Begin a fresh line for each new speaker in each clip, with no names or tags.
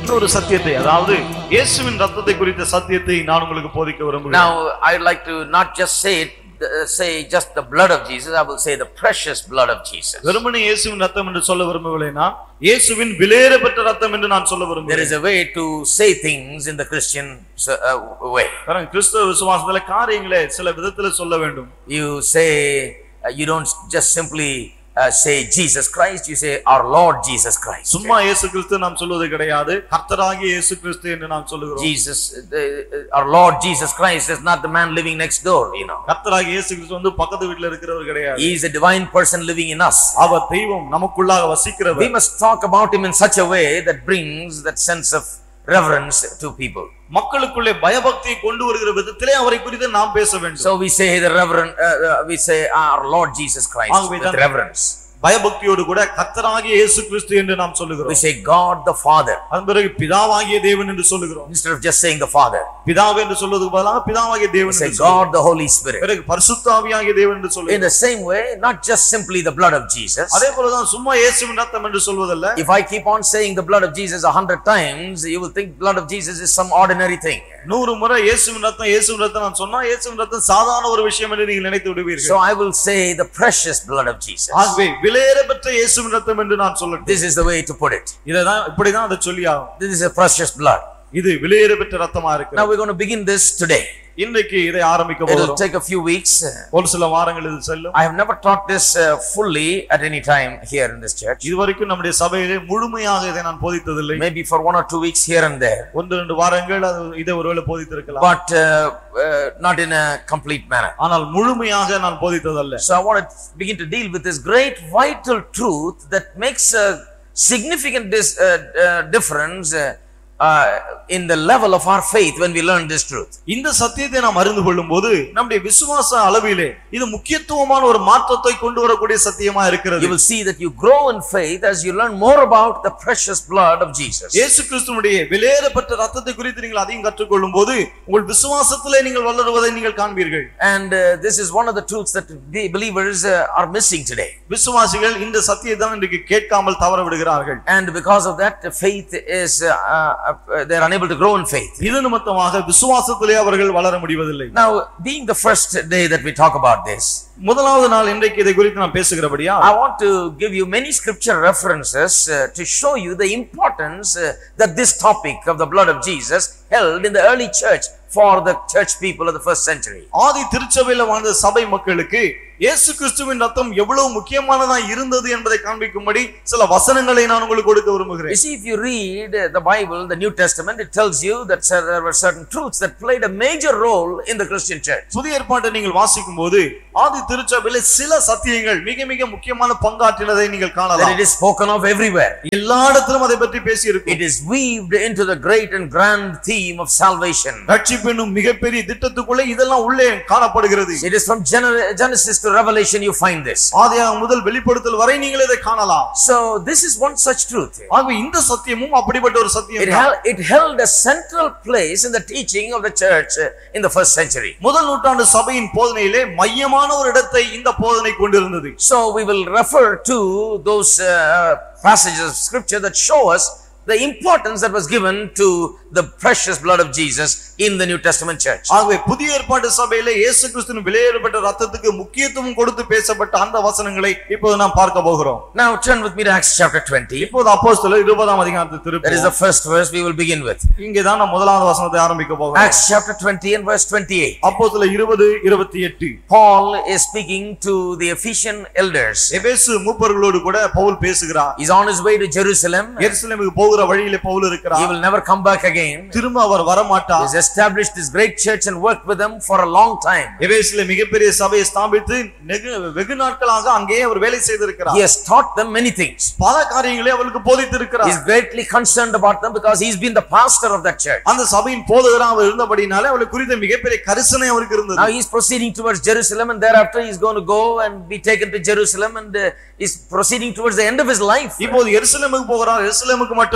இன்னொரு சத்தியத்தை அதாவது இயேசுவின் ரத்தத்தை குறித்த சத்தியத்தை நான் உங்களுக்கு போதிக்க விரும்புகிறேன்
Now, I'd like to not just say it, uh, say just the blood of Jesus, I will say the precious blood of Jesus.
வெறுமனே இயேசுவின் ரத்தம் என்று சொல்ல விரும்பவில்லை நான் இயேசுவின் விலையேறப்பட்ட ரத்தம் என்று நான் சொல்ல
There
விரும்புகிறேன்
is a way to say things in the Christian uh, way.
காரணம் கிறிஸ்தவ விசுவாசத்துல காரியங்களை சில விதத்துல சொல்ல வேண்டும்
You say, uh, you don't just simply uh, say Jesus Christ, you say our Lord Jesus Christ.
சும்மா இயேசு கிறிஸ்து நாம் சொல்வது கிடையாது கர்த்தராகிய இயேசு கிறிஸ்து என்று நாம் சொல்லுகிறோம்
Jesus, uh, uh, our Lord Jesus Christ is not the man living next door, you know.
கர்த்தராகிய இயேசு கிறிஸ்து வந்து பக்கத்து வீட்டுல இருக்கிறவர் கிடையாது
He is a divine person living in us.
அவர் தெய்வம் நமக்குள்ளாக
We
வசிக்கிறவர்
must talk about him in such a way that brings that sense of reverence to people.
மக்களுக்குள்ளே பயபக்தியை கொண்டு வருகிற விதத்திலே அவரை குறித்து நாம் பேச வேண்டும்
So we say the reverend, uh, uh, we say our Lord Jesus Christ
ஆகவே
with
தான்
reverence.
பயபக்தியோடு கூட கர்த்தராகிய இயேசு கிறிஸ்து என்று நாம்
We
சொல்லுகிறோம்
say God the Father
அதன் பிறகு பிதாவாகிய தேவன் என்று சொல்லுகிறோம்
instead of just saying the Father.
பிதாவே என்று சொல்வதற்கு பதிலாக பிதாவாகிய
We
தேவன்
say
என்று சொல்லுகிறோம்.
God the Holy Spirit.
பிறகு பரிசுத்தாவியாகிய தேவன் என்று
In
சொல்லுகிறோம்
the same way, not just simply the blood of Jesus.
அதே போலதான் சும்மா இயேசுவின் ரத்தம் என்று சொல்வதல்ல
If I keep on saying the blood of Jesus a hundred times, you will think blood of Jesus is some ordinary thing.
நூறு முறை இயேசுவின் ரத்தம் இயேசுவின் ரத்தம் நான் சொன்னா இயேசுவின் ரத்தம் சாதாரண ஒரு விஷயம் என்று நீங்கள் நினைத்து
So
விடுவீர்கள்
I will say the precious blood of Jesus.
ஆகவே விலையேறப்பெற்ற இயேசுவின் ரத்தம் என்று நான் சொல்லட்டும்
This is the way to put it.
இதைதான் இப்படிதான் அதை சொல்லி ஆகும்
This is a precious blood.
இது விலையேறப்பெற்ற ரத்தமா இருக்கு
Now we're going to begin this today.
இன்றைக்கு இதை ஆரம்பிக்க
It will
போகிறோம்
take a few weeks.
ஒரு சில வாரங்கள் இது செல்லும்
I have never taught this uh, fully at any time here in this church.
இதுவரைக்கும் நம்முடைய சபையிலே முழுமையாக இதை நான் போதித்ததில்லை
Maybe for one or two weeks here and there,
ஒன்று ரெண்டு வாரங்கள் அது இதை ஒருவேளை போதித்திருக்கலாம்
but uh, uh, not in a complete manner.
ஆனால் முழுமையாக நான் போதித்ததல்ல
So I want to begin to deal with this great vital truth that makes a significant dis- uh, uh, difference uh, uh, in the level of our faith when we learn this truth.
இந்த சத்தியத்தை நாம் அறிந்து கொள்ளும் போது நம்முடைய விசுவாச அளவிலே இது முக்கியத்துவமான ஒரு மாற்றத்தை கொண்டு வரக்கூடிய சத்தியமா இருக்கிறது
You will see that you grow in faith as you learn more about the precious blood of Jesus.
இயேசு கிறிஸ்துவனுடைய விலையேறப்பட்ட ரத்தத்தை குறித்து நீங்கள் அதிகம் கற்றுக்கொள்ளும் போது உங்கள் விசுவாசத்திலே நீங்கள் வளருவதை நீங்கள் காண்பீர்கள்
And uh, this is one of the truths that the believers uh, are missing today.
விசுவாசிகள் இந்த சத்தியத்தை தான் இன்றைக்கு கேட்காமல் தவற விடுகிறார்கள்
And because of that, faith is, uh, uh, uh, they're unable to grow in faith.
இது நிமித்தமாக விசுவாசத்திலே அவர்கள் வளர முடிவதில்லை
Now, being the first day that we talk about this,
முதலாவது நாள் இன்றைக்கு இதை குறித்து நான் பேசுகிறபடியா
I want to give you many scripture references uh, to show you the importance uh, that this topic of the blood of Jesus held in the early church for the church people of the first century.
ஆதி திருச்சபையில வாழ்ந்த சபை மக்களுக்கு இயேசு கிறிஸ்துவின் ரத்தம் எவ்வளவு முக்கியமானதா இருந்தது என்பதை காண்பிக்கும்படி சில வசனங்களை நான் உங்களுக்கு கொடுக்க
You
விரும்புகிறேன்
see, if you read uh, the Bible, the New Testament, it tells you that cer- there were certain truths that played a major role in the Christian church.
புதிய ஏற்பாட்டை நீங்கள் வாசிக்கும் போது ஆதி திருச்சபையில சில சத்தியங்கள் மிக மிக முக்கியமான பங்காற்றினதை நீங்கள்
That
காணலாம்
it is spoken of everywhere.
எல்லா இடத்திலும் அதை பற்றி பேசி
It
இருக்கும்
is weaved into the great and grand theme of salvation.
ரட்சிப்பெனும் மிகப்பெரிய திட்டத்துக்குள்ளே இதெல்லாம் உள்ளே காணப்படுகிறது
It is from Gener- Genesis to Revelation you find this.
ஆதியாக முதல் வெளிப்படுத்தல் வரை நீங்கள் இதை காணலாம்
So this is one such truth.
ஆகவே இந்த சத்தியமும் அப்படிப்பட்ட ஒரு
It,
சத்தியம்
held, it held a central place in the teaching of the church uh, in the first century.
முதல் நூற்றாண்டு சபையின் போதனையிலே மையமான ஒரு இடத்தை இந்த போதனை கொண்டிருந்தது
So we will refer to those uh, passages of scripture that show us the importance that was given to the precious blood of Jesus in the New Testament church.
ஆகவே புதிய ஏற்பாட்டு சபையிலே இயேசு கிறிஸ்துவின் விலையேறப்பட்ட ரத்தத்துக்கு முக்கியத்துவம் கொடுத்து பேசப்பட்ட அந்த வசனங்களை இப்போது நாம் பார்க்க போகிறோம்
Now turn with me to Acts chapter 20.
இப்போது அப்போஸ்தலர் இருபதாம் அதிகாரத்தை
That is
திருப்பி
the first verse we will begin with.
இங்கே தான் நாம் முதலாவது வசனத்தை ஆரம்பிக்க போகிறோம்
Acts chapter 20 and verse 28.
அப்போஸ்தலர் இருபது இருபத்தி எட்டு
Paul is speaking to the Ephesian elders.
எபேசு மூப்பர்களோடு கூட பவுல் பேசுகிறார்
He's on his way to Jerusalem.
எருசலேமுக்கு போகிற வழியிலே பவுல்
He
இருக்கிறார்
will never come back again.
திரும்ப அவர் வரமாட்டார்
He's established this great church and worked with them for a long time.
எபேசிலே மிகப்பெரிய சபையை ஸ்தாபித்து நெகு- வெகு நாட்களாக அங்கேயே அவர் வேலை செய்திருக்கிறார்
He has taught them many things.
பல காரியங்களை அவருக்கு போதித்திருக்கிறார்
He's greatly concerned about them because he's been the pastor of that church.
அந்த சபையின் போதகராக அவர் இருந்தபடினாலே அவளை குறித்த மிகப்பெரிய கரிசனை அவருக்கு இருந்தது
Now he's proceeding towards Jerusalem and thereafter he's going to go and be taken to Jerusalem and uh, he's proceeding towards the end of his life.
இப்போது எருசலேமுக்கு போகிறார் எருசலேமுக்கு மட்டுமல்ல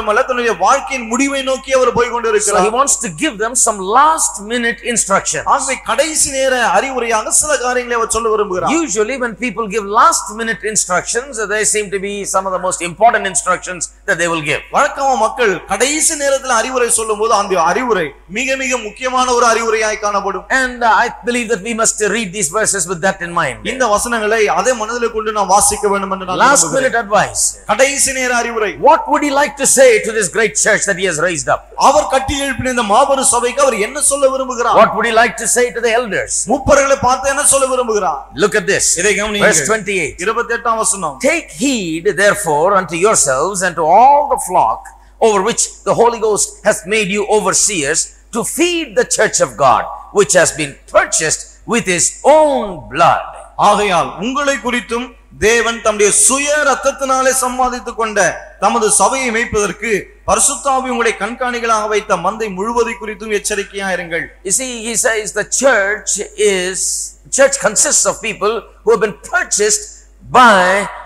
மட்டுமல்ல தன்னுடைய வாழ்க்கையின் முடிவை நோக்கி அவர் போய்
So he
கொண்டிருக்கிறார்
wants to give them some last minute instruction.
ஆகவே கடைசி நேர அறிவுரையாக சில காரியங்களை அவர் சொல்ல விரும்புகிறார்
Usually, when people give last minute instructions, they seem to be some of the most important instructions that they will give.
வழக்கமா மக்கள் கடைசி நேரத்தில் அறிவுரை சொல்லும் போது அந்த அறிவுரை மிக மிக முக்கியமான ஒரு அறிவுரையாய் காணப்படும்
And uh, I believe that we must uh, read these verses with that in mind.
இந்த வசனங்களை அதே மனதில் கொண்டு நாம் வாசிக்க வேண்டும் என்று நான்
Last
விரும்புகிறேன்.
minute advice.
கடைசி நேர அறிவுரை
What would he like to say to this great church that he has raised up?
அவர் கட்டி எழுப்பின இந்த மாபெரும் சபைக்கு அவர் என்ன சொல்ல விரும்புகிறார்
What would he like to say to the elders?
மூப்பர்களை பார்த்து என்ன சொல்ல விரும்புகிறார்
Look at this.
இதை கவனியுங்கள்.
Verse 28.
இருபத்தி எட்டாம் வசனம்
Take heed, therefore, unto yourselves and to all the flock over which the Holy Ghost hath made you overseers to feed the church of God, which has been purchased with his own blood.
ஆகையால் உங்களை குறித்தும் தேவன் தம்முடைய சுய ரத்தத்தினாலே சம்பாதித்துக் கொண்ட தமது சபையை மேய்ப்பதற்கு பரிசுத்தாவி உங்களை கண்காணிகளாக வைத்த மந்தை முழுவதை குறித்தும் எச்சரிக்கையா இருங்கள்
You see, he says the church is, church consists of people who have been purchased by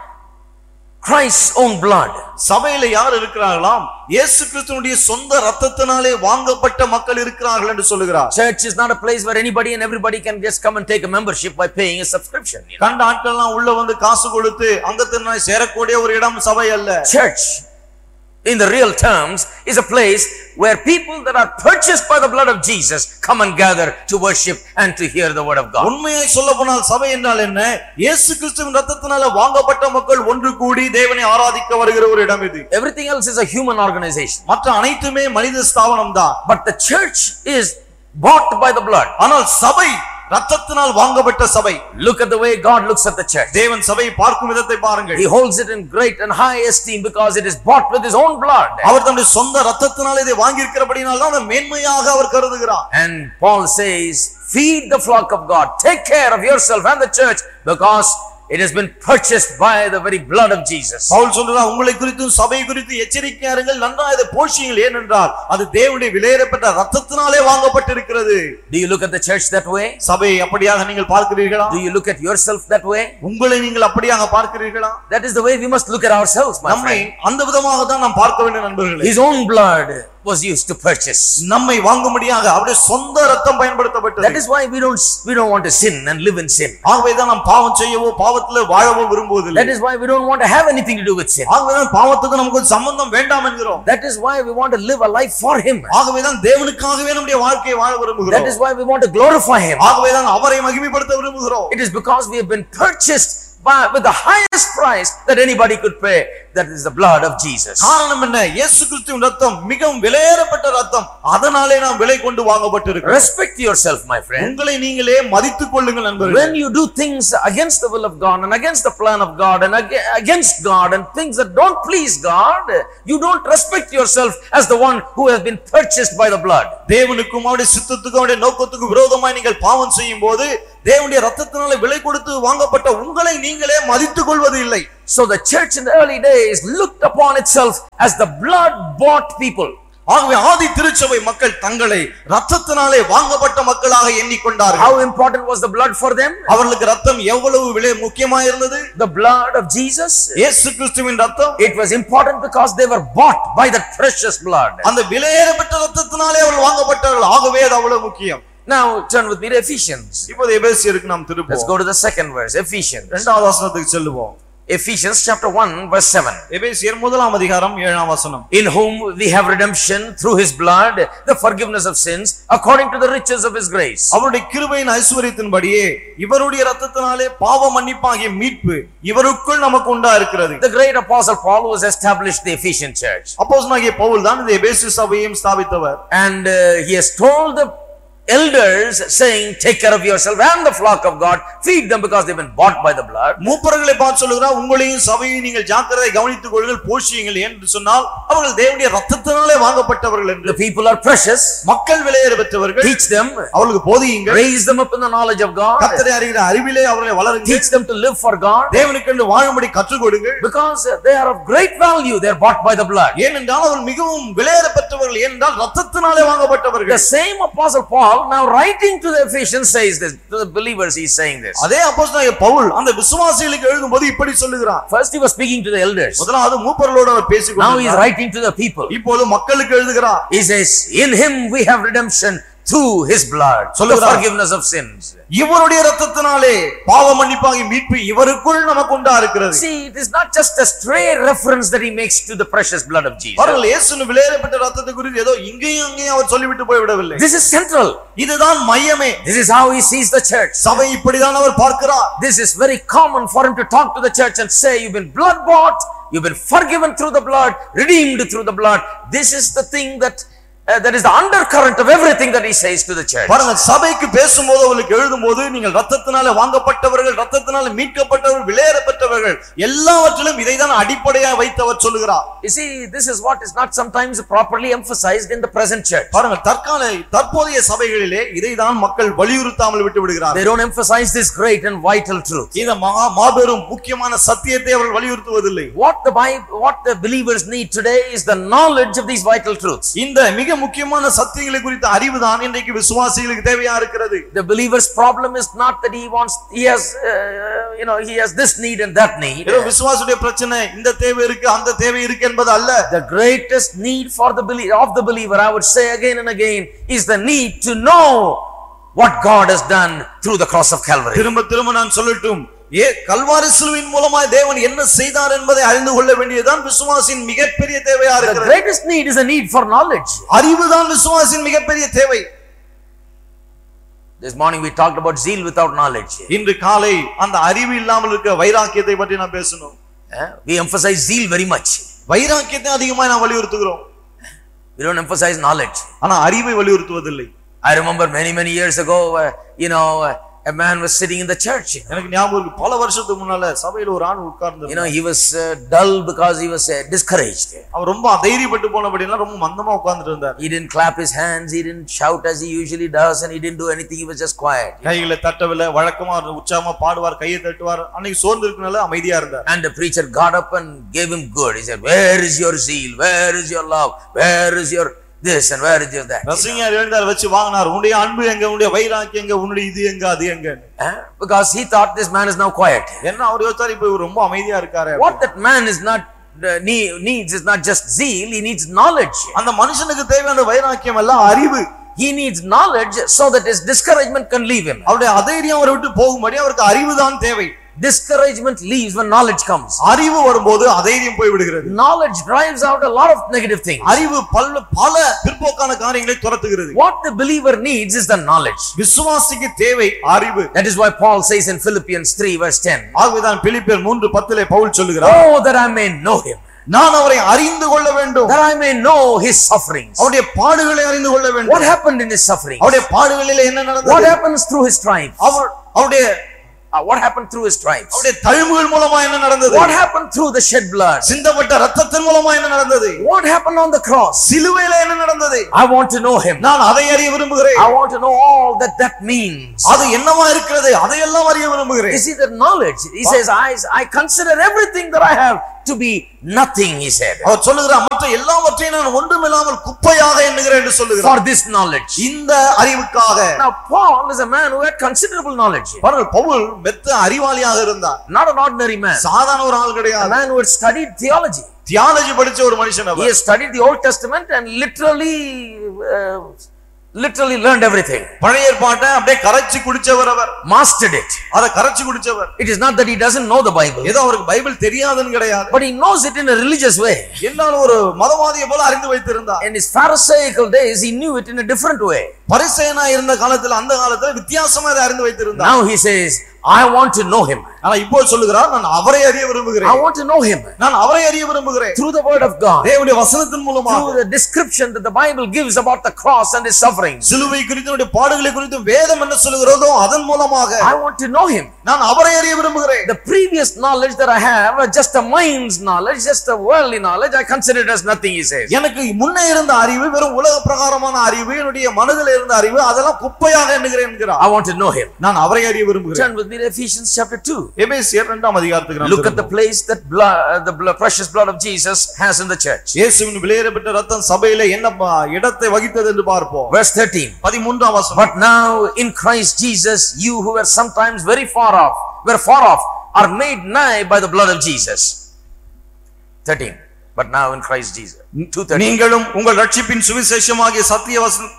Christ's own blood.
சபையில யார் இருக்கிறார்களாம் இயேசு கிறிஸ்துவனுடைய சொந்த ரத்தத்தினாலே வாங்கப்பட்ட மக்கள் இருக்கிறார்கள் என்று சொல்லுகிறார்
Church is not a place where anybody and everybody can just come and take a membership by paying a subscription. you know.
கண்ட ஆட்கள்லாம் உள்ள வந்து காசு கொடுத்து அங்கத்தினாய் சேரக்கூடிய ஒரு இடம் சபை அல்ல
Church, in the real terms, is a place where people that are purchased by the blood of Jesus come and gather to worship and to hear the word of God.
உண்மையை சொல்ல போனால் சபை என்றால் என்ன இயேசு கிறிஸ்துவின் ரத்தத்தினால வாங்கப்பட்ட மக்கள் ஒன்று கூடி தேவனை ஆராதிக்க வருகிற ஒரு இடம் இது
Everything else is a human organization.
மற்ற அனைத்துமே மனித ஸ்தாபனம் தான்
But the church is bought by the blood.
ஆனால் சபை ரத்தத்தினால் வாங்கப்பட்ட சபை
Look at the way God looks at the church.
தேவன் சபையை பார்க்கும் விதத்தை பாருங்கள்
He holds it in great and high esteem because it is bought with his own blood.
அவர் தன்னுடைய சொந்த ரத்தத்தினால் இதை வாங்கியிருக்கிறபடினால் தான் அதை மேன்மையாக அவர் கருதுகிறார்
And Paul says, feed the flock of God. Take care of yourself and the church because it has been purchased by the very blood of Jesus.
Pavul சொல்றார் உங்களை குறித்தும் சபை குறித்து எச்சரிக்கையா இருங்கள் நன்றா இதை போஷியுங்கள் ஏனென்றால் அது தேவனுடைய விலையேறப்பட்ட ரத்தத்தினாலே வாங்கப்பட்டிருக்கிறது
Do you look at the church that way?
சபை அப்படியாக நீங்கள் பார்க்கிறீர்களா
Do you look at yourself that way?
உங்களை நீங்கள் அப்படியாக பார்க்கிறீர்களா
That is the way we must look at ourselves, my
நம்மை
friend.
அந்த விதமாக தான் நாம் பார்க்க வேண்டும் நண்பர்களே
His own blood was used to purchase.
நம்மை வாங்கும்படியாக அவருடைய சொந்த ரத்தம்
That
பயன்படுத்தப்பட்டது
is why we don't we don't want to sin and live in sin.
ஆகவேதான் நாம் பாவம் செய்யவோ பாவத்துல வாழவோ விரும்புவதில்லை
That is why we don't want to have anything to do with sin.
ஆகவேதான் பாவத்துக்கு நமக்கு ஒரு சம்பந்தம் வேண்டாம் என்கிறோம்
That is why we want to live a life for Him.
ஆகவேதான் தேவனுக்காகவே நம்முடைய வாழ்க்கையை வாழ
That
விரும்புகிறோம்
is why we want to glorify Him.
ஆகவேதான் அவரை மகிமைப்படுத்த விரும்புகிறோம்
It is because we have been purchased by, with the highest price that anybody could pay. That is the blood of Jesus.
காரணம் என்ன இயேசு கிறிஸ்துவின் ரத்தம் மிகவும் விலையேறப்பட்ட ரத்தம் அதனாலே நாம் விலை கொண்டு வாங்கப்பட்டிருக்கிறோம்
Respect yourself, my friend.
உங்களை நீங்களே மதித்துக் கொள்ளுங்கள் நண்பர்களே
When you do things against the will of God and against the plan of God and ag- against God and things that don't please God, you don't respect yourself as the one who has been purchased by the blood.
தேவனுக்கும் அவருடைய சித்தத்துக்கும் அவருடைய நோக்கத்துக்கும் விரோதமாய் நீங்கள் பாவம் செய்யும் போது தேவனுடைய ரத்தத்தினால விலை கொடுத்து வாங்கப்பட்ட உங்களை நீங்களே மதித்துக் கொள்வது இல்லை
So the church in the early days looked upon itself as the blood bought people.
ஆகவே ஆதி திருச்சபை மக்கள் தங்களை ரத்தத்தினாலே வாங்கப்பட்ட மக்களாக எண்ணிக்கொண்டார்கள்
How important was the blood for them?
அவர்களுக்கு ரத்தம் எவ்வளவு விலை முக்கியமா இருந்தது
The blood of Jesus.
இயேசு கிறிஸ்துவின் ரத்தம்
It was important because they were bought by that precious blood.
அந்த விலையேறப்பட்ட ரத்தத்தினாலே அவர்கள் வாங்கப்பட்டார்கள் ஆகவே அது அவ்வளவு முக்கியம்
Now turn with me to Ephesians.
இப்போது எபேசியருக்கு நாம்
Let's
திருப்போம்
go to the second verse. Ephesians.
இரண்டாவது வசனத்துக்கு செல்லுவோம்
Ephesians chapter 1 verse 7.
எபேசியர் முதலாம் அதிகாரம் ஏழாம் வசனம்
In whom we have redemption through his blood, the forgiveness of sins, according to the riches of his grace.
அவருடைய கிருபையின் ஐஸ்வர்யத்தின்படியே இவருடைய ரத்தத்தினாலே பாவ மன்னிப்பாகிய மீட்பு இவருக்குள் நமக்கு உண்டா இருக்கிறது
The great apostle Paul was established the Ephesian church.
அப்போஸ்தலனாகிய பவுல் தான் இந்த எபேசு சபையையும் ஸ்தாபித்தவர்
And uh, he has told the elders saying, take care of yourself and the flock of God, feed them because they've been bought by the blood.
மூப்பர்களை பார்த்து சொல்லுகிறார் உங்களையும் சபையும் நீங்கள் ஜாக்கிரதை கவனித்துக் கொள்ளுங்கள் போஷியுங்கள் என்று சொன்னால் அவர்கள் தேவனுடைய ரத்தத்தினாலே வாங்கப்பட்டவர்கள் என்று
The people are precious.
மக்கள் விலையேற பெற்றவர்கள்
Teach them,
அவர்களுக்கு போதியுங்கள்
raise them up in the knowledge of God,
கத்தரை அறிகிற அறிவிலே அவர்களை வளருங்கள்
teach them to live for God
தேவனுக்கென்று வாழும்படி கற்றுக் கொடுங்கள்
because they are of great value. They are bought by the blood.
ஏனென்றால் அவர் மிகவும் விலையேறப்பட்ட பெற்றவர்கள் என்றால் ரத்தத்தினாலே
The
வாங்கப்பட்டவர்கள்
same apostle Paul now writing to the Ephesians says this, to the believers he's saying this.
அதே அப்போஸ்தலனாகிய பவுல் அந்த விசுவாசிகளுக்கு எழுதும்போது இப்படி சொல்லுகிறார்
First he was speaking to the elders.
முதலாவது மூப்பர்களோடு அவர் பேசிக்
Now he is
கொண்டிருந்தார்.
writing to the people.
இப்போது மக்களுக்கு எழுதுகிறார்
He says, in him we have redemption through his blood, the
சொல்லுகிறார்.
forgiveness of sins.
இவருடைய ரத்தத்தினாலே பாவ மன்னிப்பாகி மீட்பு இவருக்குள் நமக்கு உண்டா இருக்கிறது
See, it is not just a stray reference that he makes to the precious blood of Jesus.
பாருங்கள் இயேசுன்னு விலையேறப்பட்ட ரத்தத்தை குறித்து ஏதோ இங்கேயும் அங்கேயும் அவர் சொல்லிவிட்டு போய்விடவில்லை
This is central.
இதுதான் மையமே
This is how he sees the church.
சபை இப்படிதான் அவர் பார்க்கிறார்
This is very common for him to talk to the church and say, You've been blood bought, you've been forgiven through the blood, redeemed through the blood. This is the thing that uh, that is the undercurrent of everything that he says to the church.
பாருங்க சபைக்கு பேசும்போது அவர்களுக்கு எழுதும்போது நீங்கள் ரத்தத்தினால வாங்கப்பட்டவர்கள் ரத்தத்தினால மீட்கப்பட்டவர்கள் விலையேறப்பட்டவர்கள் எல்லாவற்றிலும் இதைதான் அடிப்படையா வைத்து அவர் சொல்லுகிறார்
You see, this is what is not sometimes properly emphasized in the present church.
பாருங்க தற்கால தற்போதைய சபைகளிலே இதைதான் மக்கள் வலியுறுத்தாமல் விட்டு விடுகிறார்
They don't emphasize this great and vital truth.
இந்த மகா மாபெரும் முக்கியமான சத்தியத்தை அவர்கள் வலியுறுத்துவதில்லை
What the Bible, what the believers need today is the knowledge of these vital truths.
இந்த மிக முக்கியமான சத்தியங்களை குறித்த அறிவுதான் இன்றைக்கு விசுவாசிகளுக்கு தேவையா இருக்கிறது
The believer's problem is not that he wants, he has, uh, you know, he has this need and that need.
ஏதோ விசுவாசுடைய பிரச்சனை இந்த தேவை இருக்கு அந்த தேவை இருக்கு என்பது அல்ல
The greatest need for the believer, of the believer, I would say again and again, is the need to know what God has done through the cross of Calvary.
திரும்ப திரும்ப நான் சொல்லட்டும் ஏ கல்வாரி சிலுவின் மூலமாய் தேவன் என்ன செய்தார் என்பதை அறிந்து கொள்ள வேண்டியதுதான் விசுவாசின் மிகப்பெரிய தேவையா
The
இருக்கிறது
greatest need is a need for knowledge.
அறிவுதான் விசுவாசின் மிகப்பெரிய தேவை
This morning we talked about zeal without knowledge.
இன்று காலை அந்த அறிவு இல்லாமல் இருக்க வைராக்கியத்தை பற்றி நான் பேசணும்
Eh? We emphasize zeal very much.
வைராக்கியத்தை அதிகமாக நான் வலியுறுத்துகிறோம்
We don't emphasize knowledge.
ஆனா அறிவை வலியுறுத்துவதில்லை
I remember many, many years ago, uh, you know, uh, a man was sitting in the church.
எனக்கு ஞாபகம் இருக்கு பல வருஷத்துக்கு முன்னால சபையில ஒரு ஆண் உட்கார்ந்து
You know, he was uh, dull because he was uh, discouraged.
அவர் ரொம்ப தைரியப்பட்டு போனபடினா ரொம்ப மந்தமா உட்கார்ந்துட்டு இருந்தார்
He didn't clap his hands, he didn't shout as he usually does, and he didn't do anything, he was just quiet.
கைகளை தட்டவில்லை வழக்கமா உற்சாகமா பாடுவார் கையை தட்டுவார் அன்னைக்கு சோர்ந்து இருக்கனால அமைதியா இருந்தார்
And the preacher got up and gave him good. He said, Where is your zeal? Where is your love? Where is your this and where is your that?
ரசிகர் எழுந்தார் வச்சு வாங்கினார் உன்னுடைய அன்பு எங்க உன்னுடைய வைராக்கியம் எங்க உன்னுடைய இது எங்க அது எங்க
Eh? Because he thought this man is now quiet.
என்ன அவர் யோசிச்சார் இப்ப இவர் ரொம்ப அமைதியா இருக்காரு
What that man is not uh, nee- needs is not just zeal, he needs knowledge.
அந்த மனுஷனுக்கு தேவையான வைராக்கியம் எல்லாம் அறிவு
He needs knowledge so that his discouragement can leave him.
அவருடைய அதைரியம் அவரை விட்டு போகும்படி அவருக்கு அறிவு தான் தேவை
Discouragement leaves when knowledge comes.
அறிவு வரும்போது அதைரியம் போய் விடுகிறது
Knowledge drives out a lot of negative things.
அறிவு பல பல பிற்போக்கான காரியங்களை துரத்துகிறது
What the believer needs is the knowledge.
விசுவாசிக்கு தேவை அறிவு
That is why Paul says in Philippians 3 verse 10,
ஆகவேதான் பிலிப்பியர் மூன்று பத்திலே பவுல் சொல்லுகிறார்
Oh, that I may know him,
நான் அவரை அறிந்து கொள்ள வேண்டும்
that I may know his sufferings.
அவருடைய பாடுகளை அறிந்து கொள்ள
What
வேண்டும்
happened in his sufferings?
அவருடைய பாடுகளிலே என்ன
What
நடந்தது
happens through his triumphs?
அவர் அவருடைய
Uh, what happened through his triumphs?
அவருடைய தழும்புகள் மூலமா என்ன நடந்தது
What happened through the shed blood?
சிந்தப்பட்ட ரத்தத்தின் மூலமா என்ன நடந்தது
What happened on the cross?
சிலுவையில என்ன நடந்தது
I want to know him.
நான் அதை அறிய விரும்புகிறேன்
I want to know all that that means.
அது என்னவா இருக்கிறது அதையெல்லாம் அறிய விரும்புகிறேன்
You see the knowledge. He says, I, I consider everything that I have to be nothing, he said,
அவர் சொல்லுகிறார் மற்ற எல்லாவற்றையும் நான் ஒன்றுமில்லாமல் குப்பையாக எண்ணுகிறேன் என்று சொல்லுகிறார்
for this knowledge.
இந்த அறிவுக்காக
Now, Paul is a man who had considerable knowledge,
பாருங்கள் பவுல் மெத்த அறிவாளியாக இருந்தார்
not an ordinary man,
சாதாரண ஒரு ஆள்
a
கிடையாது
man who had studied theology.
Theology படிச்ச ஒரு மனுஷன்
He
our
has studied the Old Testament and literally, uh, literally learned everything,
பழைய ஏற்பாட்டை அப்படியே கரைச்சு குடிச்சவர் அவர்
mastered it.
அதை கரைச்சு குடிச்சவர்
It is not that he doesn't know the Bible,
ஏதோ அவருக்கு பைபிள் தெரியாதுன்னு கிடையாது
but he knows it in a religious way.
என்னாலும் ஒரு மதவாதியை போல அறிந்து வைத்திருந்தார்
In his Pharisaical days, he knew it in a different way.
பரிசேனா இருந்த காலத்துல அந்த காலத்துல வித்தியாசமா அதை அறிந்து வைத்திருந்தார்
Now he says, I want to know him.
ஆனா இப்போ சொல்லுகிறார் நான் அவரை அறிய
I
விரும்புகிறேன்
want to know him
நான் அவரை அறிய விரும்புகிறேன்
through the word of God,
தேவனுடைய வசனத்தின் மூலமாக
through the description that the Bible gives about the cross and his sufferings.
சிலுவை குறித்து அவருடைய பாடுகளை குறித்து வேதம் என்ன சொல்லுகிறதோ அதன் மூலமாக
I want to know him.
நான் அவரை அறிய விரும்புகிறேன்
The previous knowledge that I have, uh, just a mind's knowledge, just a worldly knowledge, I consider it as nothing, he says.
எனக்கு முன்னே இருந்த அறிவு வெறும் உலக பிரகாரமான அறிவு என்னுடைய மனதில் இருந்த அறிவு அதெல்லாம் குப்பையாக எண்ணுகிறேன் என்கிறார்
I want to know him.
நான் அவரை அறிய விரும்புகிறேன்
Turn with me to Ephesians chapter 2.
எபேசியர் இரண்டாம் அதிகாரத்துக்கு நாம்
Look at the
திரும்புவோம்.
place that blood, uh, the blood, precious blood of Jesus has in the church.
இயேசுவின் விலையேறப்பட்ட ரத்தம் சபையில என்ன ப- இடத்தை வகித்தது என்று பார்ப்போம்
Verse 13.
பதிமூன்றாம் வசனம்
But now in Christ Jesus, you who were sometimes very far off, were far off, are made nigh by the blood of Jesus. 13. But now in Christ Jesus. 213.
நீங்களும் உங்கள் ரட்சிப்பின் சுவிசேஷமாகிய சத்திய வசனம்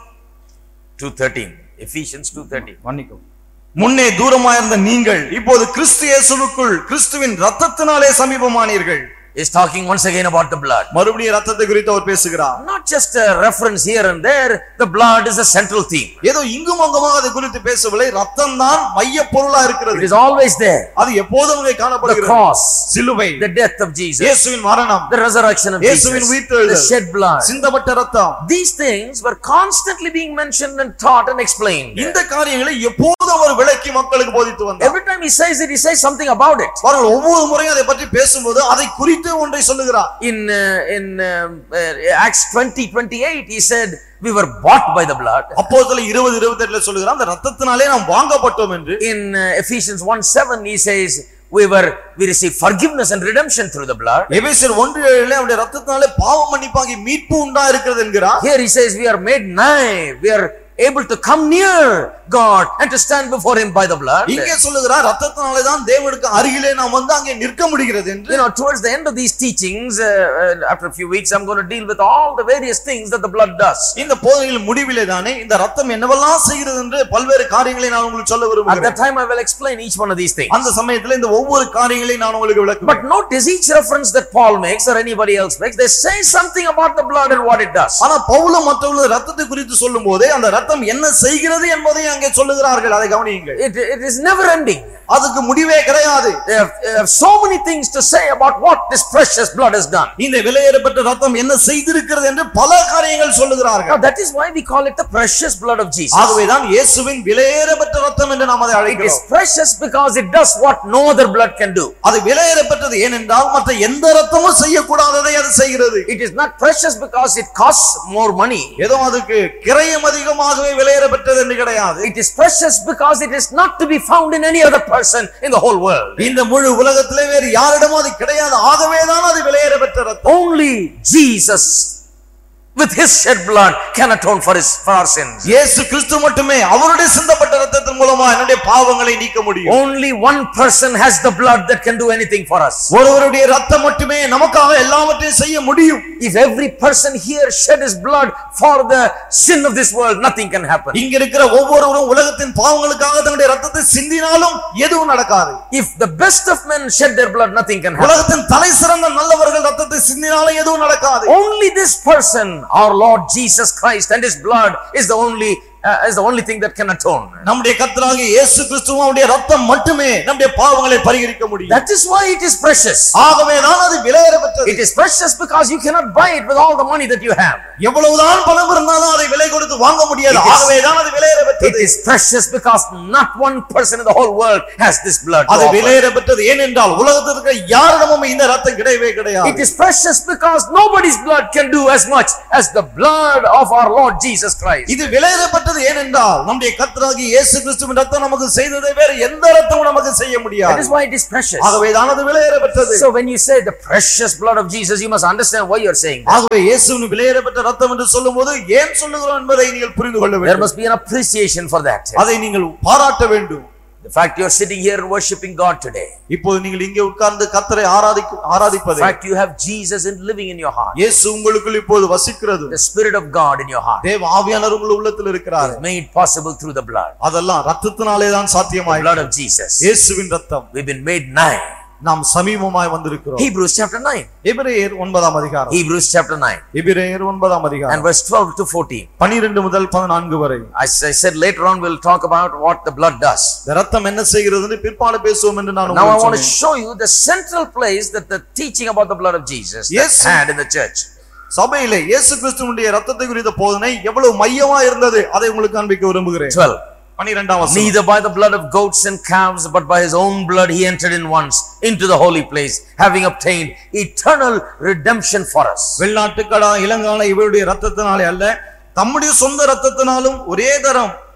213. Ephesians 213.
மன்னிக்கவும் முன்னே தூரமாயிருந்த நீங்கள் இப்போது கிறிஸ்து இயேசுவுக்குள் கிறிஸ்துவின் ரத்தத்தினாலே சமீபமானீர்கள்
Is talking once again about the blood.
மறுபடியும் ரத்தத்தை குறித்து அவர் பேசுகிறார்
Not just a reference here and there, the blood is a central theme.
ஏதோ இங்கும் அங்குமாக அதை குறித்து பேசவில்லை ரத்தம் தான் மைய பொருளா
It
இருக்கிறது
is always there.
அது எப்போதும் அங்கே
The
காணப்படுகிறது
cross,
சிலுவை
the death of Jesus,
இயேசுவின் மரணம்
the resurrection of
இயேசுவின்
Jesus,
உயிர்த்தெழுதல்,
the shed blood.
சிந்தப்பட்ட ரத்தம்
These things were constantly being mentioned and taught and explained.
இந்த காரியங்களை எப்போதும் அவர் விளக்கி மக்களுக்கு போதித்து வந்தார்
Every time he says it, he says something about it.
பாருங்கள் ஒவ்வொரு முறையும் அதை பற்றி பேசும்போது அதை குறித்து ஒன்றை சொல்லுகிறார்
In uh, in um, uh, Acts 20 28, he said, We were bought by the blood.
அப்போதுல இருபது இருபத்தி எட்டுல சொல்லுகிறார் அந்த ரத்தத்தினாலே நாம் வாங்கப்பட்டோம் என்று
In uh, Ephesians 1 7, he says, We were we received forgiveness and redemption through the blood.
எபேசியர் ஒன்று ஏழுல அவருடைய ரத்தத்தினாலே பாவ மன்னிப்பாகி மீட்பு உண்டா இருக்கிறது என்கிறார்
Here he says, We are made nigh. We are able to come near God and to stand before Him by the blood.
இங்கே சொல்லுகிறார் ரத்தத்தினாலே தான் தேவனுக்கு அருகிலே நாம் வந்து அங்கே நிற்க முடிகிறது என்று
You know, towards the end of these teachings, uh, uh, after a few weeks, I'm going to deal with all the various things that the blood does.
இந்த போதனையில் முடிவிலே தானே இந்த ரத்தம் என்னவெல்லாம் செய்கிறது என்று பல்வேறு காரியங்களை நான் உங்களுக்கு சொல்ல
At that
விரும்புகிறேன்
time, I will explain each one of these things.
அந்த சமயத்துல இந்த ஒவ்வொரு காரியங்களையும் நான் உங்களுக்கு
But
விளக்குவேன்
notice each reference that Paul makes or anybody else makes, they say something about the blood and what it does.
ஆனா பவுலும் மற்றவர்களும் ரத்தத்தை குறித்து சொல்லும் போதே அந்த ரத்தம் என்ன செய்கிறது என்பதை அங்கே சொல்லுகிறார்கள் அதை கவனியுங்கள்
It, it is never ending.
அதுக்கு முடிவே கிடையாது
They have, they have so many things to say about what this precious blood has done.
இந்த விலையேறப்பட்ட ரத்தம் என்ன செய்திருக்கிறது என்று பல காரியங்கள்
Now,
சொல்லுகிறார்கள்
that is why we call it the precious blood of Jesus.
ஆகவேதான் இயேசுவின் விலையேறப்பட்ட ரத்தம் என்று நாம் அதை
It is
அழைக்கிறோம்
precious because it does what no other blood can do.
அது விலையேறப்பட்டது ஏனென்றால் மற்ற எந்த ரத்தமும் செய்யக்கூடாததை அது செய்கிறது
It is not precious because it costs more money.
ஏதோ அதுக்கு கிரயம் அதிகமாகவே விலையேறப்பட்டது என்று கிடையாது
It is precious because it is not to be found in any other person in the whole world.
இந்த முழு உலகத்திலே வேறு யாரிடமும் அது கிடையாது ஆகவேதான் அது விலையேறப்பட்ட ரத்தம்
Only Jesus with his shed blood can atone for his for our sins.
இயேசு கிறிஸ்து மட்டுமே அவருடைய சிந்தப்பட்ட ரத்தத்தின் மூலமா என்னுடைய பாவங்களை நீக்க முடியும்
Only one person has the blood that can do anything for us.
ஒருவருடைய ரத்தம் மட்டுமே நமக்காக எல்லாவற்றையும் செய்ய முடியும்
If every person here shed his blood for the sin of this world, nothing can happen.
இங்க இருக்கிற ஒவ்வொருவரும் உலகத்தின் பாவங்களுக்காக தன்னுடைய ரத்தத்தை சிந்தினாலும் எதுவும் நடக்காது
If the best of men shed their blood, nothing can happen.
உலகத்தின் தலை சிறந்த நல்லவர்கள் ரத்தத்தை சிந்தினாலும் எதுவும் நடக்காது
Only this person, our Lord Jesus Christ and his blood is the only uh, is the only thing that can atone.
நம்முடைய கர்த்தராகிய இயேசு கிறிஸ்துவும் அவருடைய ரத்தம் மட்டுமே நம்முடைய பாவங்களை பரிகரிக்க முடியும்
That is why it is precious.
ஆகவேதான் அது விலையேறப்பட்டது
It is precious because you cannot buy it with all the money that you have.
எவ்வளவுதான் பணம் இருந்தாலும் அதை விலை கொடுத்து வாங்க முடியாது
It is-
ஆகவேதான் அது
It
விலையேறப்பட்டது
is precious because not one person in the whole world has this blood. to
அது
offer.
விலையேறப்பட்டது ஏனென்றால் உலகத்தில் இருக்கிற யாரிடமும் இந்த ரத்தம் கிடையவே
It
கிடையாது
is precious because nobody's blood can do as much as the blood of our Lord Jesus Christ.
இது விலையேறப்பட்டது ஏனென்றால் நம்முடைய கர்த்தராகிய இயேசு கிறிஸ்துவின் ரத்தம் நமக்கு செய்ததை வேற எந்த ரத்தமும் நமக்கு செய்ய
That
முடியாது
is why it is precious.
ஆகவேதான் அது விலையேறப்பட்டது
So when you say the precious blood of Jesus, you must understand why you are saying that.
ஆகவே இயேசுவின் விலையேறப்பட்ட ரத்தம் என்று சொல்லும்போது ஏன் சொல்லுகிறோம் என்பதை நீங்கள் புரிந்து கொள்ள
There
வேண்டும்
must be an appreciation for that.
அதை நீங்கள் பாராட்ட வேண்டும்
The fact you are sitting here and worshiping God today.
இப்போது நீங்கள் இங்கே உட்கார்ந்து கர்த்தரை ஆராதிக்க
The
ஆராதிப்பதை
fact you have Jesus in living in your heart.
இயேசு உங்களுக்குள் இப்போது வசிக்கிறது
The Spirit of God in your heart.
தேவ ஆவியானவர் உங்கள் உள்ளத்தில் இருக்கிறார்
is made possible through the blood.
அதெல்லாம் ரத்தத்தினாலே தான்
The
சாத்தியமாய்
blood of Jesus.
இயேசுவின் ரத்தம்
We've been made nigh.
நாம் சமீபமாய் வந்திருக்கிறோம்
Hebrews chapter 9.
எபிரேயர் ஒன்பதாம் அதிகாரம்
Hebrews chapter 9.
எபிரேயர் ஒன்பதாம்
And
அதிகாரம்
verse 12 to 14.
பனிரெண்டு முதல் பதினான்கு வரை
As I said later on, we'll talk about what the blood does.
இந்த ரத்தம் என்ன செய்கிறதுன்னு பிற்பாடு பேசுவோம் என்று நான்
Now I
உங்களுக்கு
want to
சொன்னேன்.
show you the central place that the teaching about the blood of Jesus that
Yes.
had in the church.
சபையிலே இயேசு கிறிஸ்துவனுடைய ரத்தத்தை குறித்த போதனை எவ்வளவு மையமா இருந்தது அதை உங்களுக்கு காண்பிக்க விரும்புகிறேன்
12.
பனிரெண்டாம் வசனம்
Neither by the blood of goats and calves, but by his own blood he entered in once into the holy place, having obtained eternal redemption for us.
வெள்ளாட்டுக்கடா இளங்கால இவருடைய ரத்தத்தினாலே அல்ல தம்முடைய சொந்த ரத்தத்தினாலும் ஒரே தரம்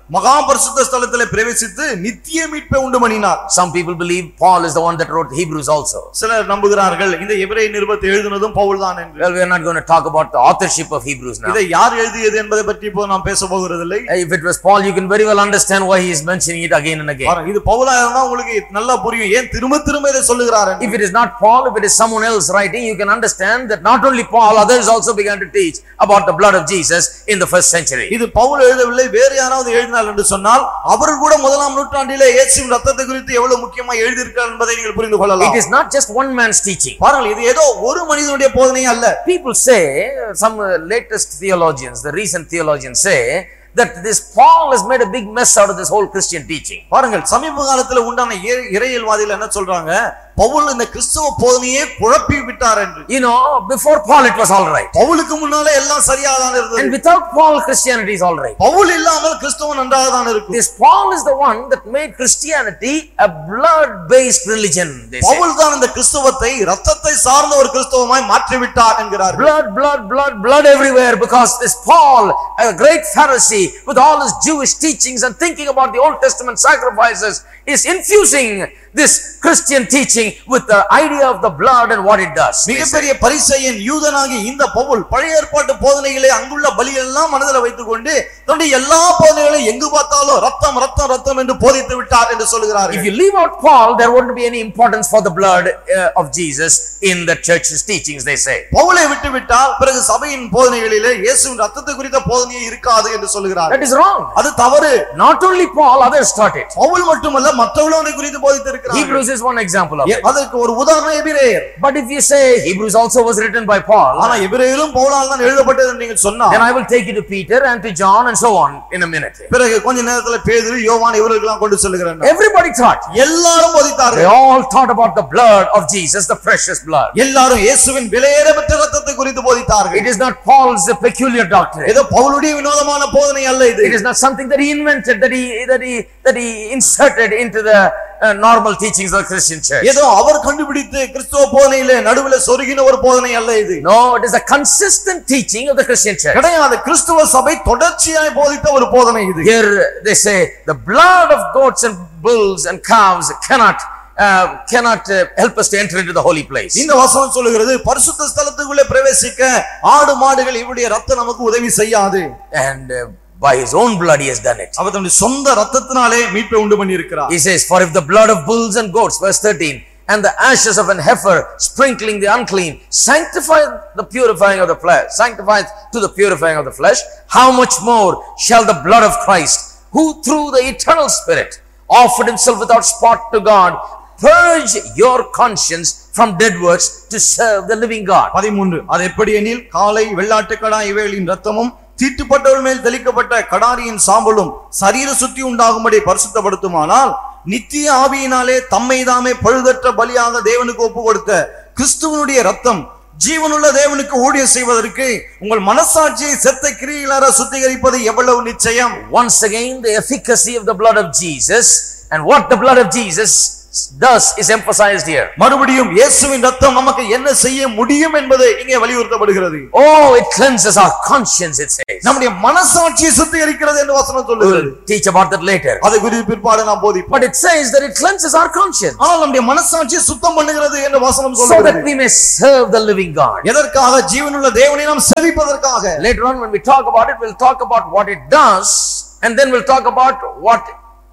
மகா பரிசுத்த ஸ்தலத்திலே பிரவேசித்து நித்திய மீட்பை உண்டு பண்ணினார்
Some people believe Paul is the one that wrote Hebrews also.
சிலர் நம்புகிறார்கள் இந்த எபிரேய நிருபத்தை எழுதினதும் பவுல் தான் என்று
Well, we are not going to talk about the authorship of Hebrews now.
இதை யார் எழுதியது என்பதை பற்றி இப்போ நாம் பேச போகிறதில்லை
If it was Paul, you can very well understand why he is mentioning it again and again.
பாருங்க, இது பவுலா இருந்தா உங்களுக்கு நல்லா புரியும் ஏன் திரும்ப திரும்ப இதை சொல்லுகிறார் என்று.
If it is not Paul, if it is someone else writing, you can understand that not only Paul, others also began to teach about the blood of Jesus in the first century.
இது பவுல் எழுதவில்லை வேறு யாராவது எழுதினார் என்று சொன்னால் அவர் கூட முதலாம் நூற்றாண்டிலே இயேசுவின் ரத்தத்தை குறித்து எவ்வளவு முக்கியமா எழுதியிருக்கிறார் என்பதை நீங்கள் புரிந்து கொள்ளலாம்
It is not just one man's teaching.
பாருங்கள் இது ஏதோ ஒரு மனிதனுடைய போதனை அல்ல
People say, some uh, latest theologians, the recent theologians say, that this Paul has made a big mess out of this whole Christian teaching.
பாருங்கள் சமீப காலத்துல உண்டான இறை- இறையியல்வாதிகள் என்ன சொல்றாங்க பவுல் இந்த கிறிஸ்தவ போதனையே குழப்பி விட்டார் என்று
You know, before Paul it was all right.
பவுலுக்கு முன்னாலே எல்லாம் சரியாக தான்
And
இருந்தது
without Paul, Christianity is all right.
Pavul இல்லாமல் கிறிஸ்தவம் நன்றாக தான் இருக்கும்
This Paul is the one that made Christianity a blood-based religion. They say.
Pavul தான் இந்த கிறிஸ்தவத்தை ரத்தத்தை சார்ந்த ஒரு கிறிஸ்தவமாய் மாற்றி விட்டார் என்கிறார்கள்
Blood, blood, blood, blood everywhere because this Paul, a great Pharisee with all his Jewish teachings and thinking about the Old Testament sacrifices, is infusing this Christian teaching with the idea of the blood and what it does. they say.
மிகப்பெரிய பரிசையன் யூதனாகி இந்த பவுல் பழைய ஏற்பாட்டு போதனைகளை அங்குள்ள பலிகள் எல்லாம் மனதில் வைத்துக் கொண்டு தன்னுடைய எல்லா போதனைகளையும் எங்கு பார்த்தாலும் ரத்தம் ரத்தம் ரத்தம் என்று போதித்து விட்டார் என்று
If
சொல்லுகிறார்கள்
you leave out Paul, there wouldn't be any importance for the blood uh, of Jesus in the church's teachings, they say.
பவுலை விட்டு விட்டால் பிறகு சபையின் போதனைகளிலே இயேசுவின் ரத்தத்தை குறித்த போதனையே இருக்காது என்று சொல்லுகிறார்
That is wrong.
அது தவறு
Not only Paul, others taught it.
Pavul மட்டுமல்ல மற்றவர்களும் அதை குறித்து போதித்திருக்கிறார்கள்
Hebrews is one example of
A-
it.
அதற்கு ஒரு உதாரணம் எபிரேயர்
But if you say Hebrews also was written by Paul,
ஆனா எபிரேயரும் பவுலால் தான் எழுதப்பட்டது என்று நீங்கள் சொன்னா
then I will take you to Peter and to John and so on in a minute.
பிறகு கொஞ்ச நேரத்துல பேதுரு யோவான் இவர்களுக்கெல்லாம் கொண்டு சொல்லுகிறேன்
Everybody taught.
எல்லாரும்
They
போதித்தார்கள்
all taught about the blood of Jesus, the precious blood.
எல்லாரும் இயேசுவின் விலையேறப்பட்ட ரத்தத்தை குறித்து போதித்தார்கள்
It is not Paul's peculiar doctrine.
ஏதோ பவுலுடைய வினோதமான போதனை அல்ல இது
It is not something that he invented, that he that he that he inserted into the uh, normal teachings of the Christian church.
ஏதோ அவர் கண்டுபிடித்து கிறிஸ்துவ போதனையிலே நடுவுல சொருகின ஒரு போதனை அல்ல இது
No, it is a consistent teaching of the Christian church.
கிடையாது கிறிஸ்துவ சபை தொடர்ச்சியாய் போதித்த ஒரு போதனை இது
Here they say the blood of goats and bulls and calves cannot uh, cannot uh, help us to enter into the holy place.
இந்த வசனம் சொல்லுகிறது பரிசுத்த ஸ்தலத்துக்குள்ளே பிரவேசிக்க ஆடு மாடுகள் இவருடைய ரத்தம் நமக்கு உதவி செய்யாது
And uh, by his own blood he has done it.
அவர் தன்னுடைய சொந்த ரத்தத்தினாலே மீட்பை உண்டு பண்ணி இருக்கிறார்
He says, For if the blood of bulls and goats, verse 13, and the ashes of an heifer sprinkling the unclean sanctify the purifying of the flesh, sanctifies to the purifying of the flesh, how much more shall the blood of Christ, who through the eternal Spirit offered himself without spot to God, purge your conscience from dead works to serve the living God.
பதிமூன்று அது எப்படி எனில் காலை வெள்ளாட்டுக்கடா இவைகளின் ரத்தமும் தீட்டுப்பட்டவர்கள் மேல் தெளிக்கப்பட்ட கடாரியின் சாம்பலும் சரீர சுத்தி உண்டாகும்படி பரிசுத்தப்படுத்துமானால் நித்திய ஆவியினாலே தம்மை தாமே பழுதற்ற பலியாக தேவனுக்கு ஒப்பு கொடுத்த கிறிஸ்துவனுடைய ரத்தம் ஜீவனுள்ள தேவனுக்கு ஊழியம் செய்வதற்கு உங்கள் மனசாட்சியை செத்த கிரியிலார சுத்திகரிப்பது எவ்வளவு நிச்சயம்
Once again, the efficacy of the blood of Jesus and what the blood of Jesus does is emphasized here.
மறுபடியும் இயேசுவின் ரத்தம் நமக்கு என்ன செய்ய முடியும் என்பது இங்கே வலியுறுத்தப்படுகிறது
Oh, it cleanses our conscience, it says.
நம்முடைய மனசாட்சியை சுத்திகரிக்கிறது என்று வசனம் சொல்லுகிறது
We'll teach about that later.
அதை குறித்து பிற்பாடு நாம் போதிப்போம்
But it says that it cleanses our conscience
ஆனால் நம்முடைய மனசாட்சியை சுத்தம் பண்ணுகிறது என்று வசனம்
so that
சொல்லுகிறது
we may serve the living God.
எதற்காக ஜீவனுள்ள தேவனை நாம் சேவிப்பதற்காக
Later on, when we talk about it, we'll talk about what it does and then we'll talk about what,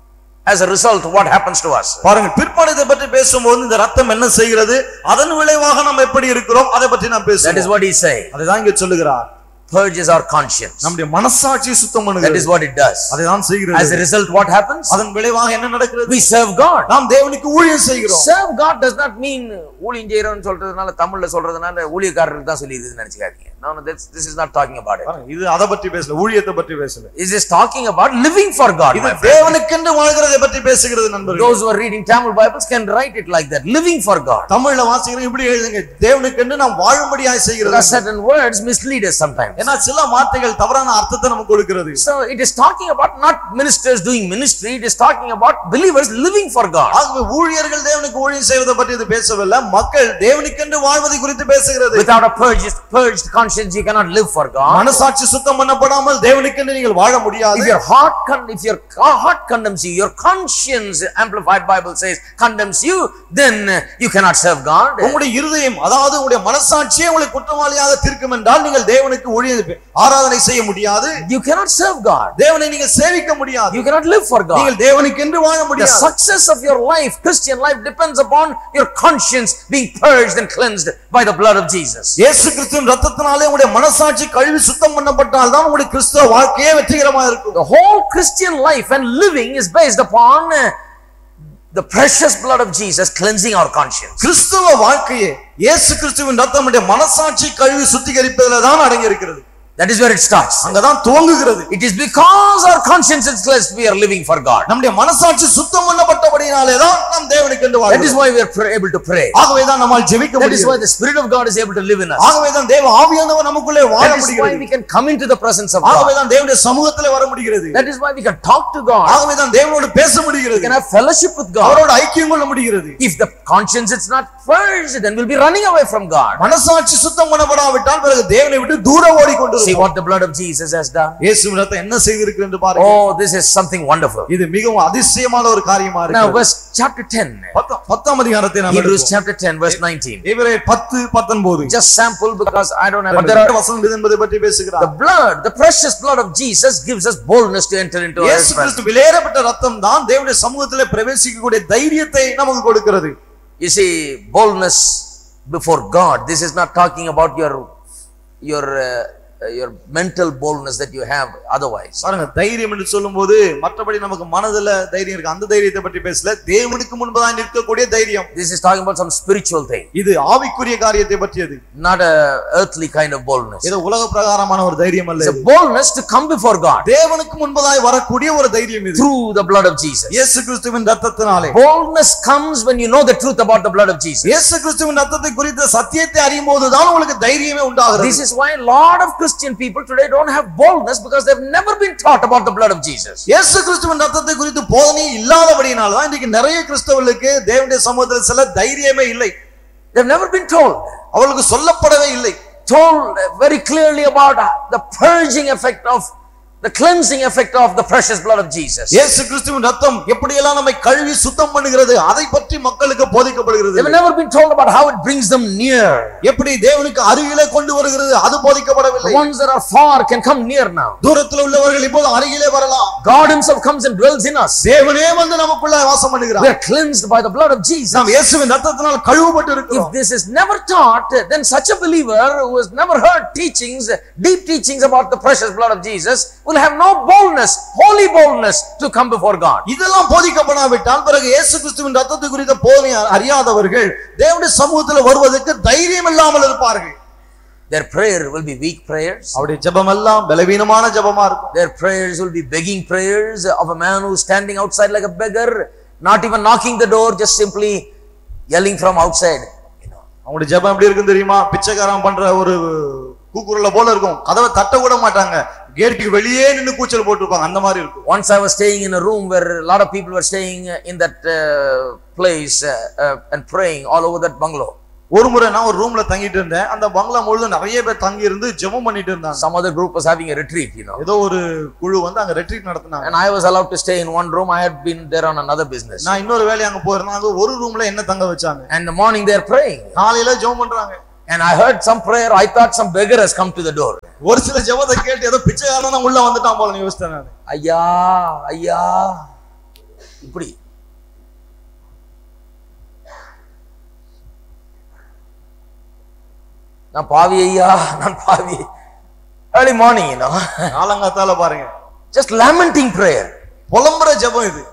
as a result, what happens to us.
பாருங்க பிற்பாடு இதை பற்றி பேசும்போது இந்த ரத்தம் என்ன செய்கிறது அதன் விளைவாக நாம் எப்படி இருக்கிறோம் அதை பற்றி நாம்
That is
பேசுவோம்
what he's saying.
அதுதான் இங்க சொல்லுகிறார்
Purges our conscience.
நம்முடைய மனசாட்சியை சுத்தம்
That
பண்ணுகிறது
is what it does.
அதுதான்
As a
செய்கிறது
result, what happens?
அதன் விளைவாக என்ன நடக்கிறது
We serve God.
நாம் தேவனுக்கு ஊழியம் செய்கிறோம்
Serve God does not mean ஊழியம் செய்யறோம்னு சொல்றதுனால தமிழ்ல சொல்றதுனால ஊழியக்காரருக்கு தான் சொல்லி இருக்குதுன்னு நினைச்சுக்காதீங்க no no this, this is not talking about it
பாருங்க, இது அதை பற்றி பேசல ஊழியத்தை பற்றி பேசல
this is talking about living for God
இது
my friend.
தேவனுக்கென்று வாழ்கிறதை பற்றி பேசுகிறது நண்பர்கள்
those who are reading Tamil Bibles can write it like that living for God
தமிழ்ல வாசிக்கிறோம் இப்படி எழுதுங்க தேவனுக்கென்று நாம் வாழும்படியாய் செய்கிறது
because certain words mislead us sometimes
ஏன்னா சில வார்த்தைகள் தவறான அர்த்தத்தை நமக்கு கொடுக்கிறது
So it is talking about not ministers doing ministry, it is talking about believers living for God.
ஆகவே ஊழியர்கள் தேவனுக்கு ஊழியம் செய்வதை பற்றி இது பேசவில்லை மக்கள் தேவனுக்கென்று வாழ்வதை குறித்து பேசுகிறது
Without a purged, purged conscience, you cannot live for God.
மனசாட்சி சுத்தம் பண்ணப்படாமல் தேவனுக்கென்று நீங்கள் வாழ முடியாது
If your heart, con- if your ca- heart condemns you, your conscience, Amplified Bible says, condemns you, then uh, you cannot serve God.
உங்களுடைய இருதயம் அதாவது உங்களுடைய மனசாட்சியே உங்களை குற்றவாளியாக தீர்க்கும் என்றால் நீங்கள் தேவனுக்கு ஊழிய ஆராதனை செய்ய முடியாது
You cannot serve God.
தேவனை நீங்கள் சேவிக்க முடியாது
You cannot live for God.
நீங்கள் தேவனுக்கென்று வாழ
The
முடியாது
success of your life, Christian life, depends upon your conscience being purged and cleansed by the blood of Jesus.
இயேசு கிறிஸ்துவின் ரத்தத்தினாலே உங்களுடைய மனசாட்சி கழுவி சுத்தம் பண்ணப்பட்டால் தான் உங்களுடைய கிறிஸ்தவ வாழ்க்கையே வெற்றிகரமா இருக்கும்
The whole Christian life and living is based upon uh, the precious blood of Jesus cleansing our conscience.
கிறிஸ்தவ வாழ்க்கையே இயேசு கிறிஸ்துவின் ரத்தம் நம்முடைய மனசாட்சி கழுவி சுத்திகரிப்பதில் தான் அடங்கி இருக்கிறது
That is where it starts.
அங்கதான் துவங்குகிறது
It is because our conscience is cleansed we are living for God.
நம்முடைய மனசாட்சி சுத்தம் பண்ணப்பட்டபடினாலே தான் நாம் தேவனுக்கு என்று
That is
வாழ்கிறோம்
why we are pray- able to pray.
ஆகவே தான் நம்மால் ஜெபிக்க
That is
முடியும்
why the Spirit of God is able to live in us.
ஆகவே தான் தேவ ஆவியானவர் நமக்குள்ளே வாழ
That is why
முடிகிறது
we can come into the presence of
ஆகவே
God.
தான் தேவனுடைய சமூகத்திலே வர முடிகிறது
That is why we can talk to God.
ஆகவே தான் தேவனோடு பேச
We
முடிகிறது
can have fellowship with God.
அவரோட ஐக்கியம் கொள்ள முடிகிறது
If the conscience is not purged, then we'll be running away from God.
மனசாட்சி சுத்தம் பண்ணப்படாவிட்டால் பிறகு தேவனை விட்டு தூர ஓடிக்கொண்டு
See what the blood of Jesus has done.
இயேசுவின் ரத்தம் என்ன செய்திருக்கு என்று பாருங்க
Oh, this is something wonderful.
இது மிகவும் அதிசயமான ஒரு காரியமா
Now,
இருக்கு
verse chapter 10,
பத்தாம் பத்தாம் அதிகாரத்தை நாம்
Hebrews
எடுப்போம்.
chapter 10, verse 19.
இவரே பத்து பத்தொன்பது
Just sample because I don't have, but there
பதினெட்டு
are
வசனம் இது என்பதை பற்றி
the
பேசுகிறார்
blood, the precious blood of Jesus gives us boldness to enter into our
இயேசு
presence.
கிறிஸ்து விலையேறப்பட்ட ரத்தம் தான் தேவனுடைய சமூகத்திலே பிரவேசிக்கக்கூடிய தைரியத்தை நமக்கு கொடுக்கிறது
You see, boldness before God. This is not talking about your your uh, your mental boldness that you have otherwise.
பாருங்க தைரியம் என்று சொல்லும்போது மற்றபடி நமக்கு மனதுல தைரியம் இருக்கு அந்த தைரியத்தை பற்றி பேசல தேவனுக்கு முன்பதாக நிற்கக்கூடிய தைரியம்
This is talking about some spiritual thing,
இது ஆவிக்குரிய காரியத்தை பற்றியது
not a earthly kind of boldness.
இது உலக பிரகாரமான ஒரு தைரியம் அல்ல
It's
இது.
a boldness to come before God
தேவனுக்கு முன்பதாய் வரக்கூடிய ஒரு தைரியம் இது
through the blood of Jesus.
இயேசு கிறிஸ்துவின் ரத்தத்தினாலே
Boldness comes when you know the truth about the blood of Jesus.
இயேசு கிறிஸ்துவின் ரத்தத்தை குறித்த சத்தியத்தை அறியும் போதுதான் உங்களுக்கு தைரியமே உண்டாகிறது
This is why a lot of Christian people today don't have boldness because they've never been taught about the blood of Jesus.
இயேசு கிறிஸ்துவின் ரத்தத்தை குறித்து போதனை இல்லாதபடியினால தான் இன்னைக்கு நிறைய கிறிஸ்தவர்களுக்கு தேவனுடைய சமூகத்தில் சில தைரியமே இல்லை
They've never been told.
அவர்களுக்கு சொல்லப்படவே இல்லை
Told very clearly about the purging effect of the cleansing effect of the precious blood of Jesus.
இயேசு கிறிஸ்துவின் ரத்தம் எப்படியெல்லாம் நம்மை கழுவி சுத்தம் பண்ணுகிறது அதை பற்றி மக்களுக்கு போதிக்கப்படுகிறது
They've never been told about how it brings them near.
எப்படி தேவனுக்கு அருகிலே கொண்டு வருகிறது அது
The
போதிக்கப்படவில்லை
ones that are far can come near now.
தூரத்தில் உள்ளவர்கள் இப்போது அருகிலே வரலாம்
God Himself comes and dwells in us.
தேவனே வந்து நமக்குள்ள வாசம்
We
பண்ணுகிறார்
are cleansed by the blood of Jesus.
நாம் இயேசுவின் ரத்தத்தினால் கழுவப்பட்டு
If
இருக்கிறோம்
this is never taught, then such a believer who has never heard teachings, deep teachings about the precious blood of Jesus, will have no boldness, holy boldness to come before God.
இதெல்லாம் போதிக்கப்படாவிட்டால் பிறகு இயேசு கிறிஸ்துவின் ரத்தத்தை குறித்த போதனை அறியாதவர்கள் தேவனுடைய சமூகத்தில் வருவதற்கு தைரியம் இல்லாமல் இருப்பார்கள்
Their prayer will be weak prayers.
அவருடைய ஜெபம் எல்லாம் பலவீனமான ஜெபமா இருக்கும்
Their prayers will be begging prayers of a man who's standing outside like a beggar, not even knocking the door, just simply yelling from outside. You know.
அவங்களுடைய ஜெபம் எப்படி இருக்கும் தெரியுமா பிச்சைக்காரன் பண்ற ஒரு கூக்குரல போல இருக்கும் கதவை தட்ட கூட மாட்டாங்க கேட்டுக்கு வெளியே நின்னு கூச்சல் போட்டிருப்பாங்க அந்த மாதிரி இருக்கும்
Once I was staying in a room where a lot of people were staying in that uh, place uh, uh, and praying all over that bungalow.
ஒரு முறை நான் ஒரு ரூம்ல தங்கிட்டு இருந்தேன் அந்த பங்களா முழுதும் நிறைய பேர் தங்கி இருந்து ஜெபம் பண்ணிட்டு இருந்தாங்க
Some other group was having a retreat, you know.
ஏதோ ஒரு குழு வந்து அங்க ரெட்ரீட் நடத்தினாங்க
And I was allowed to stay in one room. I had been there on another business.
நான் இன்னொரு வேலையை அங்க போயிருந்தேன் அங்க ஒரு ரூம்ல என்ன தங்க வச்சாங்க
And in the morning they are praying.
காலையில ஜெபம் பண்றாங்க
And I heard some prayer. I thought some beggar has come to the door.
ஒரு சில ஜெபத்தை கேட்டு ஏதோ பிச்சைக்காரன் தான் உள்ள வந்துட்டான் போல யோசித்தேன் நான்
ஐயா ஐயா இப்படி நான் பாவி ஐயா நான் பாவி early morning you know
காலங்காத்தால பாருங்க
just lamenting prayer
புலம்புற ஜெபம் இது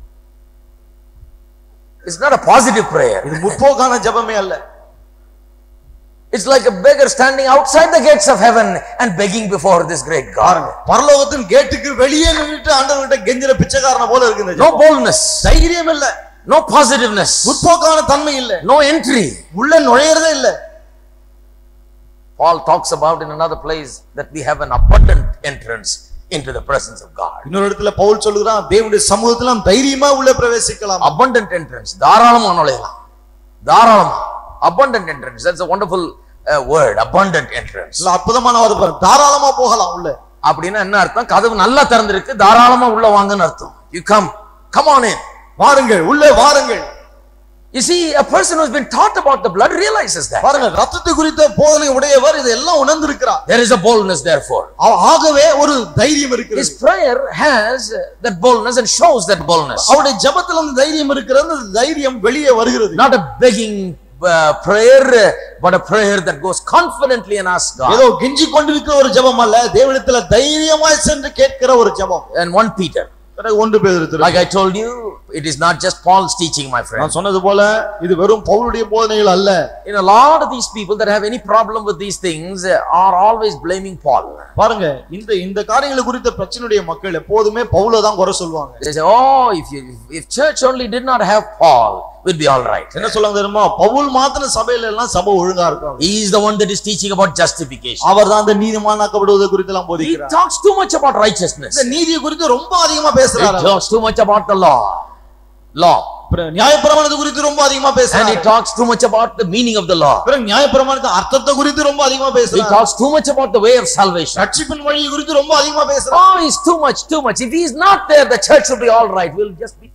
it's not a positive prayer
இது முற்போக்கான ஜெபமே அல்ல
it's like a beggar standing outside the gates of heaven and begging before this great God
பாருங்க பரலோகத்தின் கேட்டுக்கு வெளியே நின்னுட்டு ஆண்டவர்கிட்ட கெஞ்சிற பிச்சைக்காரன போல இருக்கு இந்த
no
ஜெபம்.
boldness
தைரியம் இல்ல
no positiveness
முற்போக்கான தன்மை இல்ல
no entry
உள்ள நுழையறதே இல்ல
Paul talks about in another place that we have an abundant entrance into the presence of God.
இன்னொரு இடத்துல பவுல் சொல்லுகிறான் தேவனுடைய சமூகத்துல நாம் தைரியமா உள்ள பிரவேசிக்கலாம்
Abundant entrance. தாராளமா நுழையலாம் தாராளமா abundant entrance. That's a wonderful uh, word. Abundant entrance.
இல்ல அற்புதமான வார்த்தை பாருங்க. தாராளமா போகலாம் உள்ள
அப்படின்னா என்ன அர்த்தம் கதவு நல்லா திறந்திருக்கு தாராளமா உள்ள வாங்கன்னு அர்த்தம் you come come on in
வாருங்கள் உள்ளே வாருங்கள்
you see a person who's been taught about the blood realizes that
பாருங்க ரத்தத்தை குறித்த போதனை உடையவர் இதெல்லாம் உணர்ந்திருக்கிறார்
there is a boldness therefore
ஆ- ஆகவே ஒரு தைரியம் இருக்கிறது
his prayer has uh, that boldness and shows that boldness
அவருடைய ஜெபத்துல அந்த தைரியம் இருக்கிறது அந்த தைரியம் வெளியே வருகிறது
not a begging uh, prayer uh, but a prayer that goes confidently and asks God
ஏதோ கெஞ்சி கொண்டிருக்கிற ஒரு ஜெபம் அல்ல தேவனிடத்துல தைரியமாய் சென்று கேட்கிற ஒரு ஜெபம்
and 1 Peter
பிறகு ஒன்று பேர்
like I told you it is not just Paul's teaching my friend
நான் சொன்னது போல இது வெறும் பவுலுடைய போதனைகள் அல்ல
in a lot of these people that have any problem with these things uh, are always blaming Paul
பாருங்க இந்த இந்த காரியங்களை குறித்த பிரச்சனையுடைய மக்கள் எப்போதுமே பவுல தான் குறை சொல்லுவாங்க
They say, oh, if you, if church only did not have Paul, we'd be all right.
என்ன சொல்லுவாங்க தெரியுமா பவுல் மாத்திர சபையில எல்லாம் சபை ஒழுங்கா இருக்கும்
He is the one that is teaching about justification.
அவர் தான் அந்த நீதிமானாக்கப்படுவதை குறித்து எல்லாம்
He
போதிக்கிறார்
talks too much about righteousness.
இந்த நீதியை குறித்து ரொம்ப அதிகமா
He
பேசுறாரு அவர்.
talks too much about the law. Law.
அப்புறம் நியாயப்பிரமாணத்தை குறித்து ரொம்ப அதிகமா
And
பேசுறாரு
he talks too much about the meaning of the law.
அப்புறம் நியாயப்பிரமாணத்தை அர்த்தத்தை குறித்து ரொம்ப அதிகமா
He
பேசுறாரு
talks too much about the way of salvation.
ரட்சிப்பின் வழியை குறித்து ரொம்ப அதிகமா பேசுறாரு
Oh, he's too much, too much. If he's not there, the church will be all right. We'll just be.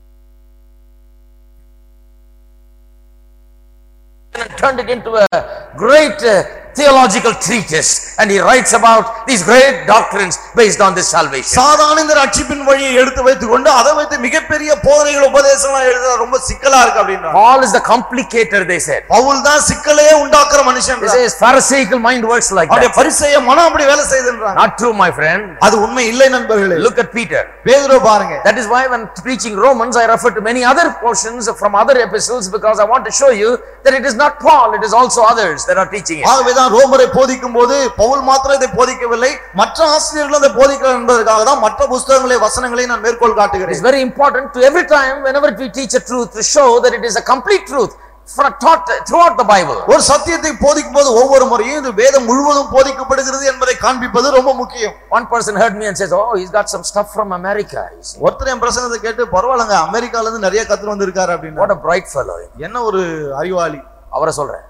And turned it into a great uh, theological treatise. And he writes about these great doctrines based on this salvation.
சாதாரண இந்த ரட்சிப்பின் வழியை எடுத்து வைத்துக் கொண்டு அதை வைத்து மிகப்பெரிய போதனைகள் உபதேசம்லாம் எழுத ரொம்ப சிக்கலா இருக்கு அப்படின்னா
Paul is the complicator, they said.
Pavul தான் சிக்கலையே உண்டாக்குற மனுஷன்
They say his Pharisaical mind works like
அவருடைய
that.
பரிசெய மனம் அப்படி வேலை செய்துன்றாங்க
Not true, my friend.
அது உண்மை இல்லை நண்பர்களே
Look at Peter.
பேதுரு பாருங்க
That is why when preaching Romans, I refer to many other portions from other epistles because I want to show you that it is not Paul, it is also others that are teaching it.
ஆகவேதான் ரோமரை போதிக்கும் போது பவுல் மாத்திரம் இதை போதிக்கவில்லை மற்ற ஆசிரியர்களும் அதை போதிக்கிறார் என்பதற்காக தான் மற்ற புஸ்தகங்களை வசனங்களை நான் மேற்கோள்
It is
காட்டுகிறேன்
very important to every time, whenever we teach a truth, to show that it is a complete truth for taught throughout the Bible.
ஒரு சத்தியத்தை போதிக்கும் போது ஒவ்வொரு முறையும் இது வேதம் முழுவதும் போதிக்கப்படுகிறது என்பதை காண்பிப்பது ரொம்ப முக்கியம்
One person heard me and says, Oh, he's got some stuff from America. You see.
ஒருத்தர் என் பிரசங்கத்தை கேட்டு பரவாயில்லங்க அமெரிக்கால இருந்து நிறைய கத்து வந்திருக்காரு அப்படின்னு
What a bright fellow.
என்ன ஒரு அறிவாளி
அவரை சொல்றேன்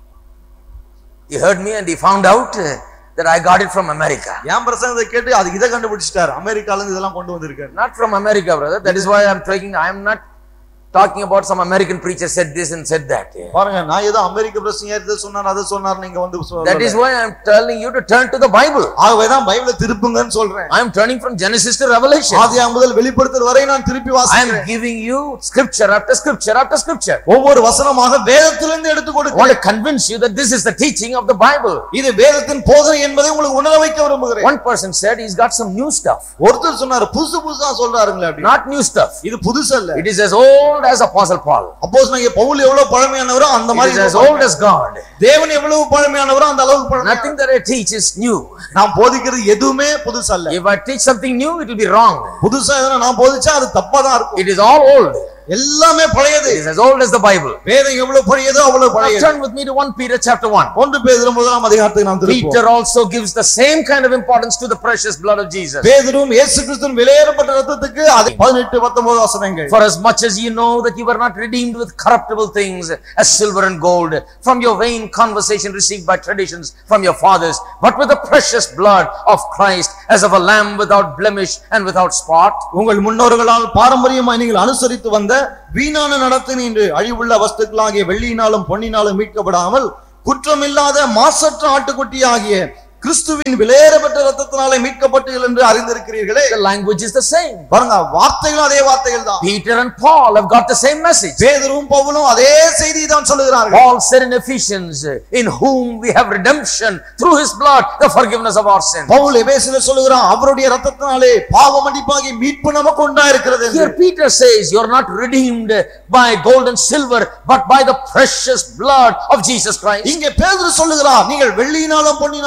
He heard me and he found out uh, that I got it from America.
என் பிரசங்கத்தை கேட்டு அது இதை கண்டுபிடிச்சிட்டாரு அமெரிக்கால இருந்து இதெல்லாம் கொண்டு வந்திருக்காரு
Not from America, brother. That is why I'm taking, I'm not talking about some American preacher said this and said that.
பாருங்க நான் ஏதோ அமெரிக்க பிரசங்க இதை சொன்னார் அதை சொன்னார் நீங்க வந்து
That is
சொல்லல.
why I'm telling you to turn to the Bible.
ஆகவேதான் பைபிளை திருப்புங்கன்னு சொல்றேன்
I'm turning from Genesis to Revelation.
ஆதியாகமம் முதல் வெளிப்படுத்தல் வரை நான் திருப்பி
I am
வாசிக்கிறேன்
giving you scripture after scripture after scripture.
ஒவ்வொரு வசனமாக வேதத்திலிருந்து எடுத்து
I
கொடுக்க
want to convince you that this is the teaching of the Bible.
இது வேதத்தின் போதனை என்பதை உங்களுக்கு உணர வைக்க விரும்புகிறேன்
One person said he's got some new stuff.
ஒருத்தர் சொன்னாரு புதுசு புதுசா சொல்றாருங்களே அப்படி
Not new stuff.
இது புதுசு அல்ல
It is as old as Apostle Paul.
அப்போஸ் நாங்க பவுல் எவ்வளவு பழமையானவரோ அந்த
It is
மாதிரி
as old as God.
தேவன் எவ்வளவு பழமையானவரோ அந்த அளவுக்கு பழமை
Nothing that I teach is new.
நான் போதிக்கிறது எதுவுமே புதுசு அல்ல
If I teach something new, it will be wrong.
புதுசா எதனா நான் போதிச்சா அது தப்பா தான் இருக்கும்
It is all old.
எல்லாமே பழையது
It is as old as the Bible.
வேதம் எவ்வளவு பழையதோ அவ்வளவு
Now
பழையது
turn with me to 1 Peter chapter 1.
ஒன்று பேதுரு முதலாம் அதிகாரத்துக்கு நாம் திருப்போம்
Peter also gives the same kind of importance to the precious blood of Jesus.
பேதுரும் இயேசு கிறிஸ்துவின் விலையேறப்பட்ட ரத்தத்துக்கு அது பதினெட்டு பத்தொன்பது வசனங்கள்
For as much as you know that you were not redeemed with corruptible things as silver and gold from your vain conversation received by traditions from your fathers, but with the precious blood of Christ as of a lamb without blemish and without spot.
உங்கள் முன்னோர்களால் பாரம்பரியமாய் நீங்கள் அனுசரித்து வந்த வீணான நடத்தின இன்று அழிவுள்ள வஸ்துக்களாகிய வெள்ளியினாலும் பொன்னினாலும் மீட்கப்படாமல் குற்றமில்லாத மாசற்ற ஆட்டுக்குட்டி ஆகிய கிறிஸ்துவின் விலையேறப்பட்ட ரத்தத்தினாலே மீட்கப்பட்டீர்கள் என்று அறிந்திருக்கிறீர்களே
The language is the same.
பாருங்க வார்த்தைகளும் அதே வார்த்தைகள் தான்
Peter and Paul have got the same message.
பேதரும் பவுலும் அதே செய்தியை தான் சொல்லுகிறார்கள்
Paul said in Ephesians, in whom we have redemption through his blood, the forgiveness of our sins.
Pavul எபேசில சொல்லுகிறான் அவருடைய ரத்தத்தினாலே பாவ மன்னிப்பாகி மீட்பு நமக்கு உண்டாயிருக்கிறது என்று
Here Peter says, you're not redeemed by gold and silver, but by the precious blood of Jesus Christ.
இங்கே பேதுரு சொல்லுகிறார் நீங்கள் வெள்ளியினாலும் பொன்னினாலும் மீட்கப்படவில்லை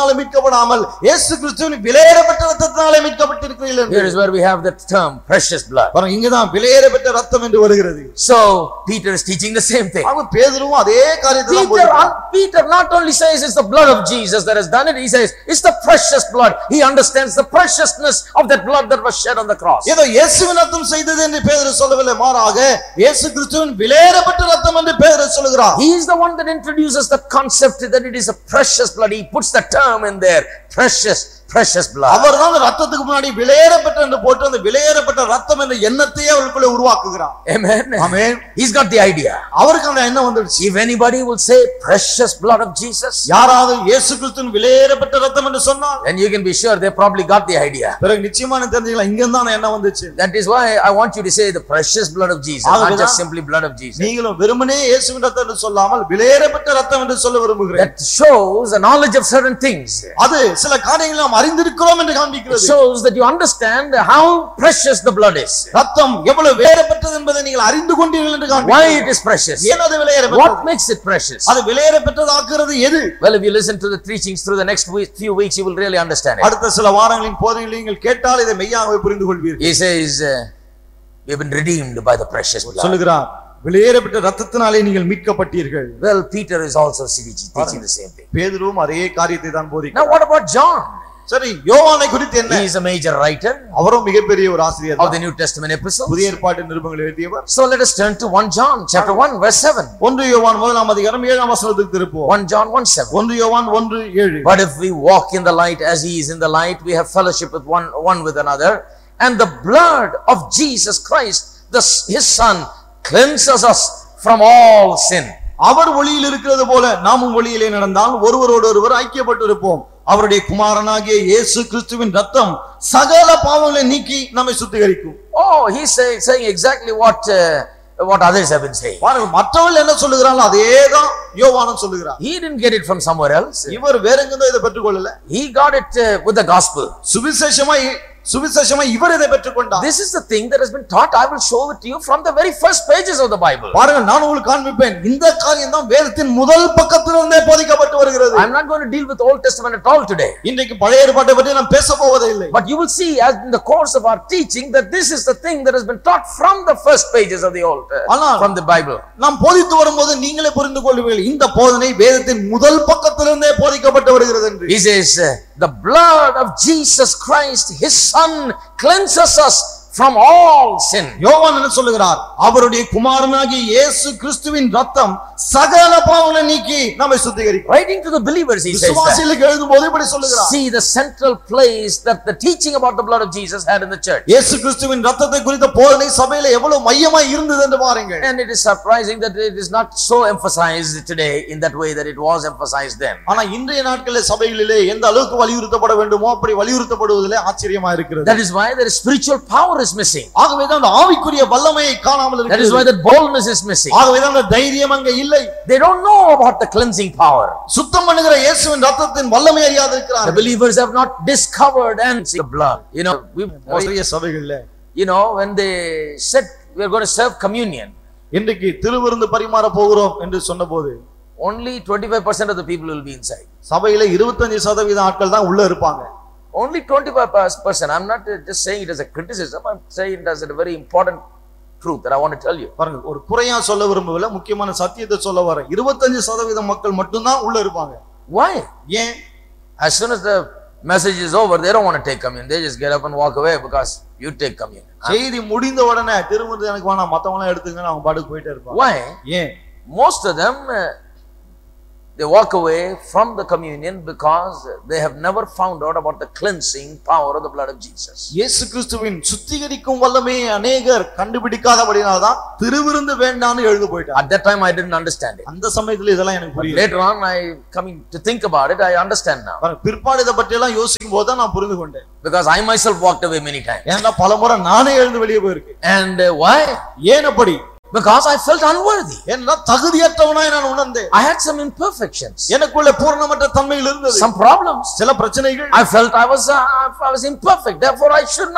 மீட்கப்படாமல் இயேசு கிறிஸ்துவின் விலையேறப்பட்ட ரத்தத்தினாலே மீட்கப்பட்டிருக்கிறீர்கள் என்று.
Here is where we have the term precious blood.
பாருங்க இங்கதான் விலையேறப்பட்ட ரத்தம் என்று வருகிறது
So Peter is teaching the same thing.
அவங்க பேதுருவும் அதே காரியத்தை தான்
Peter,
போதிக்கிறார்.
Peter not only says it's the blood of Jesus that has done it, he says it's the precious blood. He understands the preciousness of that blood that was shed on the cross.
ஏதோ இயேசுவின் ரத்தம் செய்தது என்று பேதுரு சொல்லவில்லை மாறாக இயேசு கிறிஸ்துவின் விலையேறப்பட்ட ரத்தம் என்று பேதுரு சொல்லுகிறார்
He is the one that introduces the concept that it is a precious blood. He puts the term in there, precious, precious blood.
அவர் தான் அந்த ரத்தத்துக்கு முன்னாடி விலையேறப்பட்ட என்று போட்டு அந்த விலையேறப்பட்ட ரத்தம் என்ற எண்ணத்தையே அவருக்குள்ள உருவாக்குகிறார்
Amen.
Amen
He's got the idea.
அவருக்கு அந்த எண்ணம் வந்துடுச்சு
If anybody will say precious blood of Jesus,
யாராவது இயேசு கிறிஸ்துவின் விலையேறப்பட்ட ரத்தம் என்று சொன்னால்
then you can be sure they probably got the idea.
பிறகு நிச்சயமா எனக்கு தெரிஞ்சுக்கலாம் இங்க தான் எண்ணம் வந்துச்சு
That is why I want you to say the precious blood of Jesus, not just simply blood of Jesus.
நீங்களும் வெறுமனே இயேசுவின் ரத்தம் என்று சொல்லாமல் விலையேறப்பட்ட ரத்தம் என்று சொல்ல விரும்புகிறேன்
That shows a knowledge of certain things.
அது சில காரியங்களை நாம் அறிந்திருக்கிறோம் என்று
It
காண்பிக்கிறது
shows that you understand how precious the blood is.
ரத்தம் எவ்வளவு வேறப்பட்டது என்பதை நீங்கள் அறிந்து கொண்டீர்கள் என்று
Why
காண்பிக்கிறது
it is precious.
ஏன் அது விலையேறப்பட்டது
What makes it precious?
அது விலையேறப்பட்டதாக்குறது எது
Well, if you listen to the teachings through the next week, few weeks, you will really understand it.
அடுத்த சில வாரங்களின் போதனைகளை நீங்கள் கேட்டால் இதை மெய்யாகவே புரிந்து கொள்வீர்கள்
He says, uh, we have been redeemed by the precious blood.
சொல்லுகிறார் வெளியேறப்பட்ட ரத்தத்தினாலே நீங்கள் மீட்கப்பட்டீர்கள்
Well, Peter is also teaching teaching the same thing.
பேதுருவும் அதே காரியத்தை தான்
Now,
போதிக்கிறார்
what about John?
சரி யோவானை குறித்து என்ன
He is a major writer
அவரும் மிகப்பெரிய ஒரு ஆசிரியர்
of
தான்.
the New Testament epistles.
புதிய ஏற்பாட்டு நிருபங்கள் எழுதியவர்
So let us turn to 1 John chapter 1 verse 7.
ஒன்று யோவான் முதலாம் அதிகாரம் ஏழாம் வசனத்துக்கு திருப்போம்
1 John 1 7.
ஒன்று யோவான் ஒன்று ஏழு
But if we walk in the light as he is in the light, we have fellowship with one, one with another. And the blood of Jesus Christ, the, his son, cleanses us from all sin.
அவர் ஒளியில் இருக்கிறது போல நாமும் ஒளியிலே நடந்தால் ஒருவரோடு ஒருவர் ஐக்கியப்பட்டு இருப்போம் அவருடைய குமாரனாகிய இயேசு கிறிஸ்துவின் ரத்தம் சகல பாவங்களை நீக்கி நம்மை சுத்திகரிக்கும்
Oh, he's saying, saying exactly what, uh, what others have been saying.
பாருங்க மற்றவர்கள் என்ன சொல்லுகிறாங்களோ அதேதான் யோவானும் சொல்லுகிறார்
He didn't get it from somewhere else.
இவர் வேற எங்கிருந்தோ இதை பெற்றுக்கொள்ளல
He got it uh, with the gospel.
சுவிசேஷமா சுவிசேஷமா இவர் இதை பெற்றுக்கொண்டார்
This is the thing that has been taught. I will show it to you from the very first pages of the Bible.
பாருங்க நான் உங்களுக்கு காண்பிப்பேன் இந்த காரியம் தான் வேதத்தின் முதல் பக்கத்திலிருந்தே போதிக்கப்பட்டு வருகிறது
I'm not going to deal with Old Testament at all today.
இன்றைக்கு பழைய ஏற்பாட்டை பற்றி நாம் பேச போவதே இல்லை
But you will see as in the course of our teaching that this is the thing that has been taught from the first pages of the Old, uh,
ஆனால்
from the Bible.
நாம் போதித்து வரும்போது நீங்களே புரிந்து கொள்வீர்கள் இந்த போதனை வேதத்தின் முதல் பக்கத்திலிருந்தே போதிக்கப்பட்டு வருகிறது என்று
He says, uh, the blood of Jesus Christ, his son, cleanses us from all sin.
யோவான் என்ன சொல்லுகிறார் அவருடைய குமாரனாகிய இயேசு கிறிஸ்துவின் ரத்தம் சகல பாவங்களை நீக்கி நம்மை சுத்திகரிக்கும்
Writing to the believers, he says that.
விசுவாசிகளுக்கு எழுதும்போது இப்படி சொல்லுகிறார்
See the central place that the teaching about the blood of Jesus had in the church.
இயேசு கிறிஸ்துவின் ரத்தத்தை குறித்த போதனை சபையில எவ்வளவு மையமாய் இருந்தது என்று பாருங்கள்
And it is surprising that it is not so emphasized today in that way that it was emphasized then.
ஆனா இன்றைய நாட்களில் சபைகளிலே எந்த அளவுக்கு வலியுறுத்தப்பட வேண்டுமோ அப்படி வலியுறுத்தப்படுவதிலே ஆச்சரியமா இருக்கிறது
That is why there is spiritual power is missing.
ஆகவேதான் அந்த ஆவிக்குரிய வல்லமையை காணாமல்
That is why
இருக்கிறது
that boldness is missing.
ஆகவேதான் அந்த தைரியம் அங்க இல்லை
They don't know about the cleansing power.
சுத்தம் பண்ணுகிற இயேசுவின் ரத்தத்தின் வல்லமை அறியாது
The
இருக்கிறார்
believers have not discovered and seen the blood. You know, we,
நிறைய சபைகள்ல
you know, when they said we are going to serve communion,
இன்றைக்கு திருவிருந்து பரிமாற போகிறோம் என்று சொன்னபோது
only 25% of the people will be inside.
சபையில இருபத்தஞ்சு சதவீத ஆட்கள் தான் உள்ள இருப்பாங்க
Only 25%. I'm not just saying it as a criticism, I'm saying it as a very important truth that I want to tell you.
பாருங்க ஒரு குறையா சொல்ல விரும்பவில்லை முக்கியமான சத்தியத்தை சொல்ல வர இருபத்தஞ்சு சதவீதம் மக்கள் மட்டும்தான் உள்ள இருப்பாங்க
Why?
ஏன்
As soon as the message is over, they don't want to take communion. They just get up and walk away because you take communion.
செய்தி முடிந்த உடனே திருவிருந்து எனக்கு வேணாம் மத்தவங்க எல்லாம் எடுத்துங்கன்னு அவங்க பாட்டுக்கு போயிட்டே இருப்பாங்க
Why?
ஏன்
Most of them, uh, they walk away from the communion because they have never found out about the cleansing power of the blood of Jesus.
இயேசு கிறிஸ்துவின் சுத்திகரிக்கும் வல்லமையை அநேகர் கண்டுபிடிக்காதபடினால்தான் திருவிருந்து வேண்டாம்னு எழுந்து போயிட்டாங்க
At that time, I didn't understand it.
அந்த சமயத்துல இதெல்லாம் எனக்கு புரியல
Later on, I coming to think about it, I understand now.
பாருங்க, பிற்பாடு இதை பற்றி எல்லாம் யோசிக்கும் போது தான் நான் புரிந்து கொண்டேன்
Because I myself walked away many times.
ஏன்னா பல முறை நானே எழுந்து வெளியே போயிருக்கேன்
And uh, why?
ஏன் அப்படி
Because I felt unworthy.
ஏன்னா தகுதியற்றவனாய் நான் உணர்ந்தேன்
I had some imperfections,
எனக்குள்ள பூர்ணமற்ற தன்மையில் இருந்தது
some problems.
சில பிரச்சனைகள்
I felt I was uh, I was imperfect. Therefore, I should not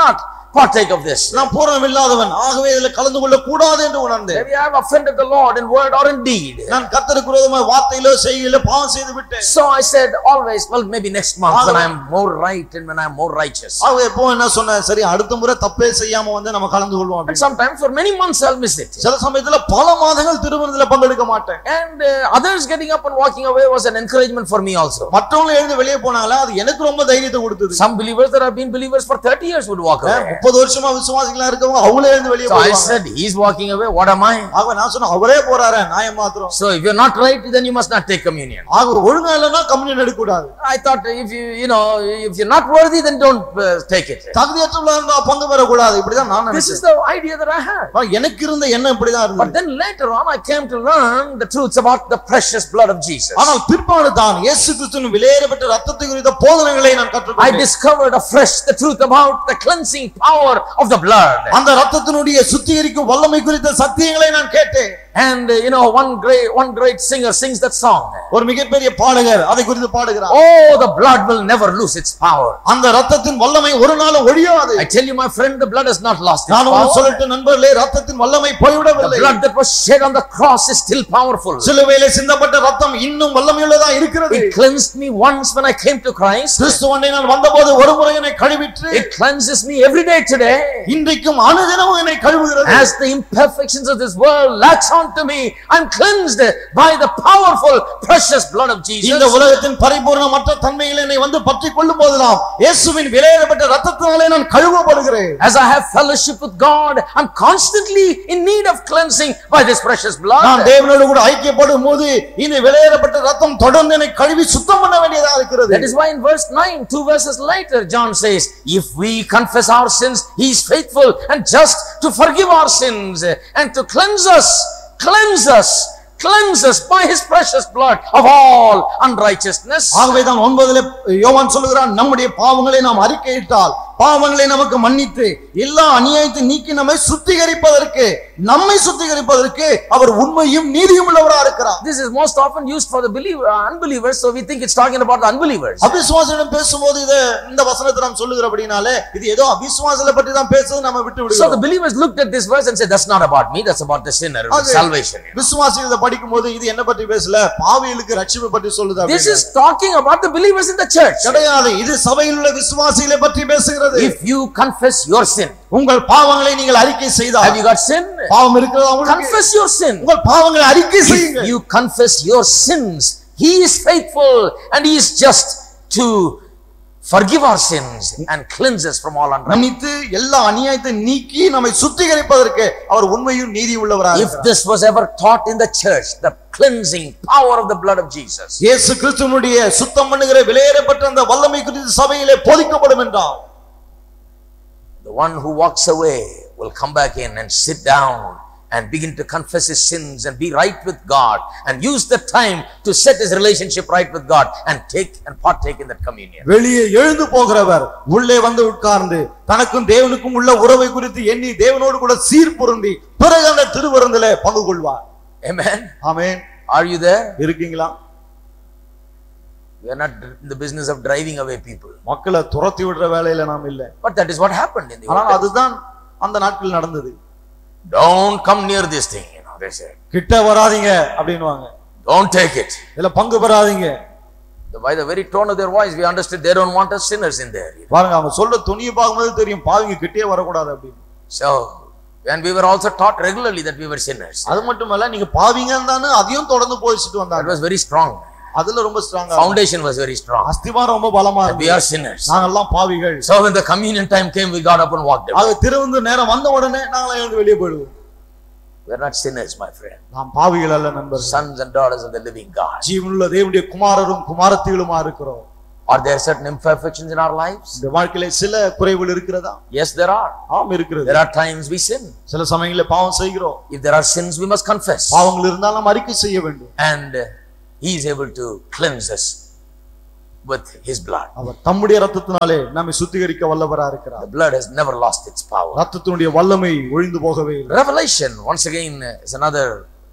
partake of this.
நான் பூரணம் இல்லாதவன் ஆகவே இதுல கலந்து கொள்ள கூடாது என்று உணர்ந்தேன்
Maybe I have offended the Lord in word or in deed.
நான் கர்த்தருக்கு விரோதமாக வார்த்தையிலோ செய்கையிலோ பாவம் செய்து விட்டேன்
So I said always, well, maybe next month when I am more right and when I am more righteous.
ஆகவே எப்போ என்ன சொன்னேன் சரி அடுத்த முறை தப்பே செய்யாம வந்து நம்ம கலந்து கொள்வோம்
And
அப்படின்னு.
sometimes for many months I'll miss it.
சில சமயத்துல பல மாதங்கள் திருமணத்துல பங்கெடுக்க மாட்டேன்
And uh, others getting up and walking away was an encouragement for me also.
மற்றவங்க எழுந்து வெளியே போனாங்களா அது எனக்கு ரொம்ப தைரியத்தை கொடுத்தது
Some believers that have been believers for 30 years would walk away.
முப்பது வருஷமா விசுவாசிகளா இருக்கவங்க அவங்களே எழுந்து வெளியே
So I
போவாங்க
said, he's walking away, what am I?
ஆக நான் சொன்னேன் அவரே போறாரு நான் ஏன் மாத்திரம்
So if you're not right, then you must not take communion.
ஆக ஒழுங்கா இல்லைன்னா கம்யூனியன் எடுக்க கூடாது
I thought if you, you know, if you're not worthy, then don't uh, take it.
தகுதியற்றவங்களா இருந்தா பங்கு பெறக்கூடாது இப்படிதான் நான்
This is
நினைச்சேன்
the idea that I had.
ஆனா எனக்கு இருந்த எண்ணம் இப்படிதான்
But
இருந்தது
then later on, I came to learn the truths about the precious blood of Jesus.
ஆனால் பிற்பாடு தான் இயேசு கிறிஸ்துவின் விலையேறப்பட்ட ரத்தத்தை குறித்த போதனைகளை நான்
I
கற்றுக்கொண்டேன்
discovered afresh the truth about the cleansing power of the blood.
அந்த ரத்தத்தினுடைய சுத்திகரிக்கும் வல்லமை குறித்த சத்தியங்களை நான் கேட்டேன்
And uh, you know, one great one great singer sings that song.
ஒரு மிகப்பெரிய பாடகர் அதை குறித்து பாடுகிறார்
Oh, the blood will never lose its power.
அந்த ரத்தத்தின் வல்லமை ஒரு நாளும் ஒழியாது
I tell you, my friend, the blood has not lost its
நான் உங்களுக்கு
power.
சொல்லட்டு நண்பர்களே ரத்தத்தின் வல்லமை
The
போய்விடவில்லை
blood that was shed on the cross is still powerful.
சிலுவையிலே சிந்தப்பட்ட ரத்தம் இன்னும் வல்லமையுள்ளதா இருக்கிறது
It cleansed me once when I came to Christ.
கிறிஸ்துவனை நான் வந்தபோது ஒரு முறை என்னை கழுவிற்று
It cleanses me every day today.
இன்றைக்கும் அனுதினமும் என்னை கழுவுகிறது
As the imperfections of this world latch on to me, I'm cleansed by the powerful, precious blood of
இந்த
Jesus.
உலகத்தின் பரிபூர்ணமற்ற தன்மைகள் என்னை வந்து பற்றி கொள்ளும் போதெல்லாம் இயேசுவின் விலையேறப்பட்ட ரத்தத்தினாலே நான் கழுவப்படுகிறேன்
As I have fellowship with God, I'm constantly in need of cleansing by this precious
நான்
blood.
தேவனோடு கூட ஐக்கியப்படும் போது இந்த விலையேறப்பட்ட ரத்தம் தொடர்ந்து என்னை கழுவி சுத்தம் பண்ண வேண்டியதா இருக்கிறது
That is why in verse 9, two verses later, John says, If we confess our sins, He is faithful and just to forgive our sins and to cleanse us, cleanse us, cleanse us by His precious blood of all unrighteousness.
ஆகவே தான் ஒன்பதுல யோவான் சொல்லுகிறான் நம்முடைய பாவங்களை நாம் அறிக்கையிட்டால் பாவங்களை நமக்கு மன்னித்து எல்லா அநியாயத்தை நீக்கி நம்மை சுத்திகரிப்பதற்கு நம்மை சுத்திகரிப்பதற்கு அவர் உண்மையும் நீதியும் உள்ளவரா இருக்கிறார்
This is most often used for the believer, uh, unbelievers, so we think it's talking about the unbelievers.
அபிசுவாசிடம் பேசும்போது இத இந்த வசனத்தை நாம் சொல்லுகிறபடினாலே இது ஏதோ அபிசுவாசலை பற்றி தான் பேசுறது நம்ம விட்டு
So the
விடுகிறோம்
believers looked at this verse and said, That's not about me, that's about the sinner,
அது
salvation.
விசுவாசிகள் இதை படிக்கும்போது இது என்ன பற்றி பேசல பாவிகளுக்கு ரட்சிப்பு பற்றி சொல்லுது
This
அப்படின்னு.
is talking about the believers in the church.
கிடையாது இது சபையில் உள்ள விசுவாசிகளை பற்றி பேசுகிறது
If you confess your sin,
உங்கள் பாவங்களை நீங்கள் அறிக்கை
have
செய்தால்
you got sin?
பாவம் இருக்கிறதா உங்களுக்கு
Confess your sin.
உங்கள் பாவங்களை அறிக்கை செய்யுங்க
If you confess your sins, He is faithful and He is just to forgive our sins and cleanse us from all unrighteousness.
மன்னித்து எல்லா அநியாயத்தை நீக்கி நம்மை சுத்திகரிப்பதற்கு அவர் உண்மையும் நீதி உள்ளவராக
If this was ever taught in the church, the cleansing power of the blood of Jesus,
இயேசு கிறிஸ்துவனுடைய சுத்தம் பண்ணுகிற விலையேறப்பட்ட அந்த வல்லமை குறித்து சபையிலே போதிக்கப்படும் என்றால்
the one who walks away will come back in and sit down and begin to confess his sins and be right with God and use the time to set his relationship right with God and take and partake in that communion.
வெளியே எழுந்து போகிறவர் உள்ளே வந்து உட்கார்ந்து தனக்கும் தேவனுக்கும் உள்ள உறவை குறித்து எண்ணி தேவனோடு கூட சீர் பொருந்தி பிறகு அந்த திருவிருந்தில பங்கு கொள்வார்
Amen.
Amen
Are you there?
இருக்கீங்களா
We are not in the business of driving away people.
மக்களை துரத்தி விடுற வேலையில நாம் இல்ல
But that is what happened in the old
ஆனால்
days.
அதுதான் அந்த நாட்கள் நடந்தது
Don't come near this thing, you know, they said.
கிட்ட வராதீங்க அப்படின்னுவாங்க
Don't take it.
இதுல பங்கு பெறாதீங்க
By the very tone of their voice, we understood they don't want us sinners in there. you know.
பாருங்க அவங்க சொல்ற துணியை பார்க்கும்போது தெரியும் பாவிங்க கிட்டே வரக்கூடாது அப்படின்னு
So, and we were also taught regularly that we were sinners.
அது மட்டுமல்ல நீங்க பாவிங்கன்னு தானே அதையும் தொடர்ந்து போதிச்சுட்டு
That
வந்தாங்க
was very strong.
அதுல ரொம்ப ஸ்ட்ராங்கா
Foundation was very strong.
அஸ்திவாரம் ரொம்ப பலமா
We
இருக்கு
are sinners.
நாங்கெல்லாம் பாவிகள்
So when the communion time came, we got up and walked away.
ஆக திருவிந்து நேரம் வந்த உடனே நாங்களாம் எழுந்து வெளியே போயிடுவோம்
We're not sinners, my friend.
நாம் பாவிகள் அல்ல நண்பர்
Sons and daughters of the living God.
ஜீவனுள்ள தேவனுடைய குமாரரும் குமாரத்திகளுமா இருக்கிறோம்
Are there certain imperfections in our lives?
இந்த வாழ்க்கையில சில குறைவுகள் இருக்கிறதா
Yes, there are.
ஆம் இருக்கிறது
There are times we sin.
சில சமயங்களில் பாவம் செய்கிறோம்
If there are sins, we must confess.
பாவங்கள் இருந்தால் நாம் அறிக்கை செய்ய வேண்டும்
And uh, He is able to cleanse us with His blood.
அவர் தம்முடைய ரத்தத்தினாலே நம்மை சுத்திகரிக்க வல்லவரா இருக்கிறார்
The blood has never lost its power.
ரத்தத்தினுடைய வல்லமை ஒழிந்து போகவே இல்லை
Revelation, once again, uh, is another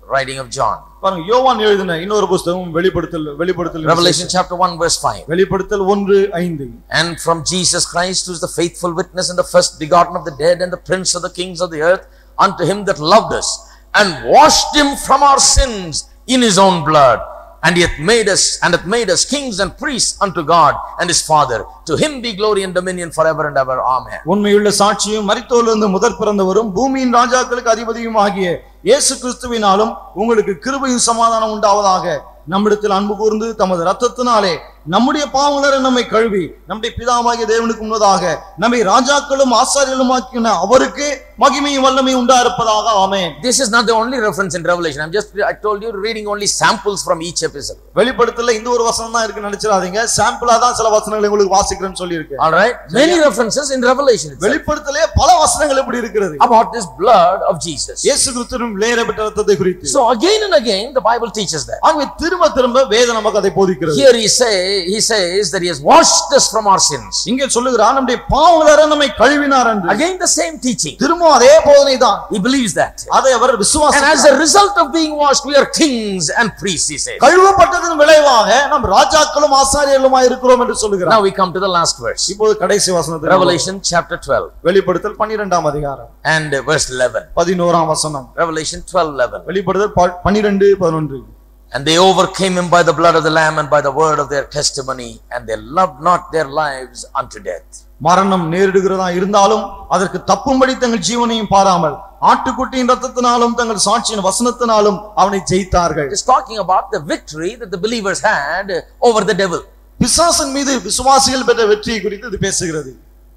writing of John.
பாருங்க யோவான் எழுதின இன்னொரு புஸ்தகம் வெளிப்படுத்தல் வெளிப்படுத்தல்
Revelation chapter 1 verse 5.
வெளிப்படுத்தல் ஒன்று ஐந்து
And from Jesus Christ, who is the faithful witness and the first begotten of the dead and the prince of the kings of the earth, unto him that loved us and washed him from our sins in his own blood, and he hath made us and hath made us kings and priests unto God and his Father. To him be glory and dominion forever and ever. Amen.
உண்மையுள்ள சாட்சியும் மரித்தோலிருந்து முதற் பிறந்தவரும் பூமியின் ராஜாக்களுக்கு அதிபதியும் ஆகிய இயேசு கிறிஸ்துவினாலும் உங்களுக்கு கிருபையும் சமாதானம் உண்டாவதாக நம்மிடத்தில் அன்பு கூர்ந்து தமது ரத்தத்தினாலே நம்முடைய பாவலரை நம்மை கழுவி நம்முடைய பிதாவாகிய தேவனுக்கு முன்னதாக நம்மை ராஜாக்களும் ஆசாரியர்களுமாக்கின அவருக்கு மகிமையும் வல்லமையும் உண்டா இருப்பதாக ஆமென்
This is not the only reference in Revelation. I'm just, I told you, reading only samples from each episode.
வெளிப்படுத்தல இந்த ஒரு வசனம் தான் இருக்கு நினைச்சிடாதீங்க சாம்பிளா தான் சில வசனங்களை உங்களுக்கு வாசிக்கிறேன்னு சொல்லியிருக்கேன்
All right? Many references in Revelation itself
வெளிப்படுத்தலே பல வசனங்கள் இப்படி இருக்கிறது
about this blood of Jesus.
இயேசு கிறிஸ்துவின் விலையேறப்பட்ட ரத்தத்தை குறித்து
So again and again, the Bible teaches that.
ஆகவே திரும்ப திரும்ப வேதம் நமக்கு அதை போதிக்கிறது
Here he say, he says that he has washed us from our sins.
இங்கே சொல்லுகிறார் நம்முடைய பாவங்களர நம்மை கழுவினார் என்று
Again the same teaching.
திரும்ப அதே போதனை தான்
He believes that.
அதை அவர்
And as
விசுவாசம்
a result of being washed, we are kings and priests, he says.
கழுவப்பட்டதன் விளைவாக நம் ராஜாக்களும் ஆசாரியர்களுமா இருக்கிறோம் என்று சொல்லுகிறார்
Now we come to the last verse.
இப்போது கடைசி வசனத்தில்
Revelation chapter 12
வெளிப்படுத்தல் பன்னிரெண்டாம் அதிகாரம்
and verse 11.
பதினோராம் வசனம்
Revelation 12 11.
வெளிப்படுதல் ப- பன்னிரெண்டு பதினொன்று
And they overcame him by the blood of the Lamb and by the word of their testimony, and they loved not their lives unto death.
மரணம் நேரிடுகிறதா இருந்தாலும் அதற்கு தப்பும்படி தங்கள் ஜீவனையும் பாராமல் ஆட்டுக்குட்டியின் ரத்தத்தினாலும் தங்கள் சாட்சியின் வசனத்தினாலும் அவனை ஜெயித்தார்கள்
It is talking about the victory that the believers had over the devil.
பிசாசின் மீது விசுவாசிகள் பெற்ற வெற்றியை குறித்து இது பேசுகிறது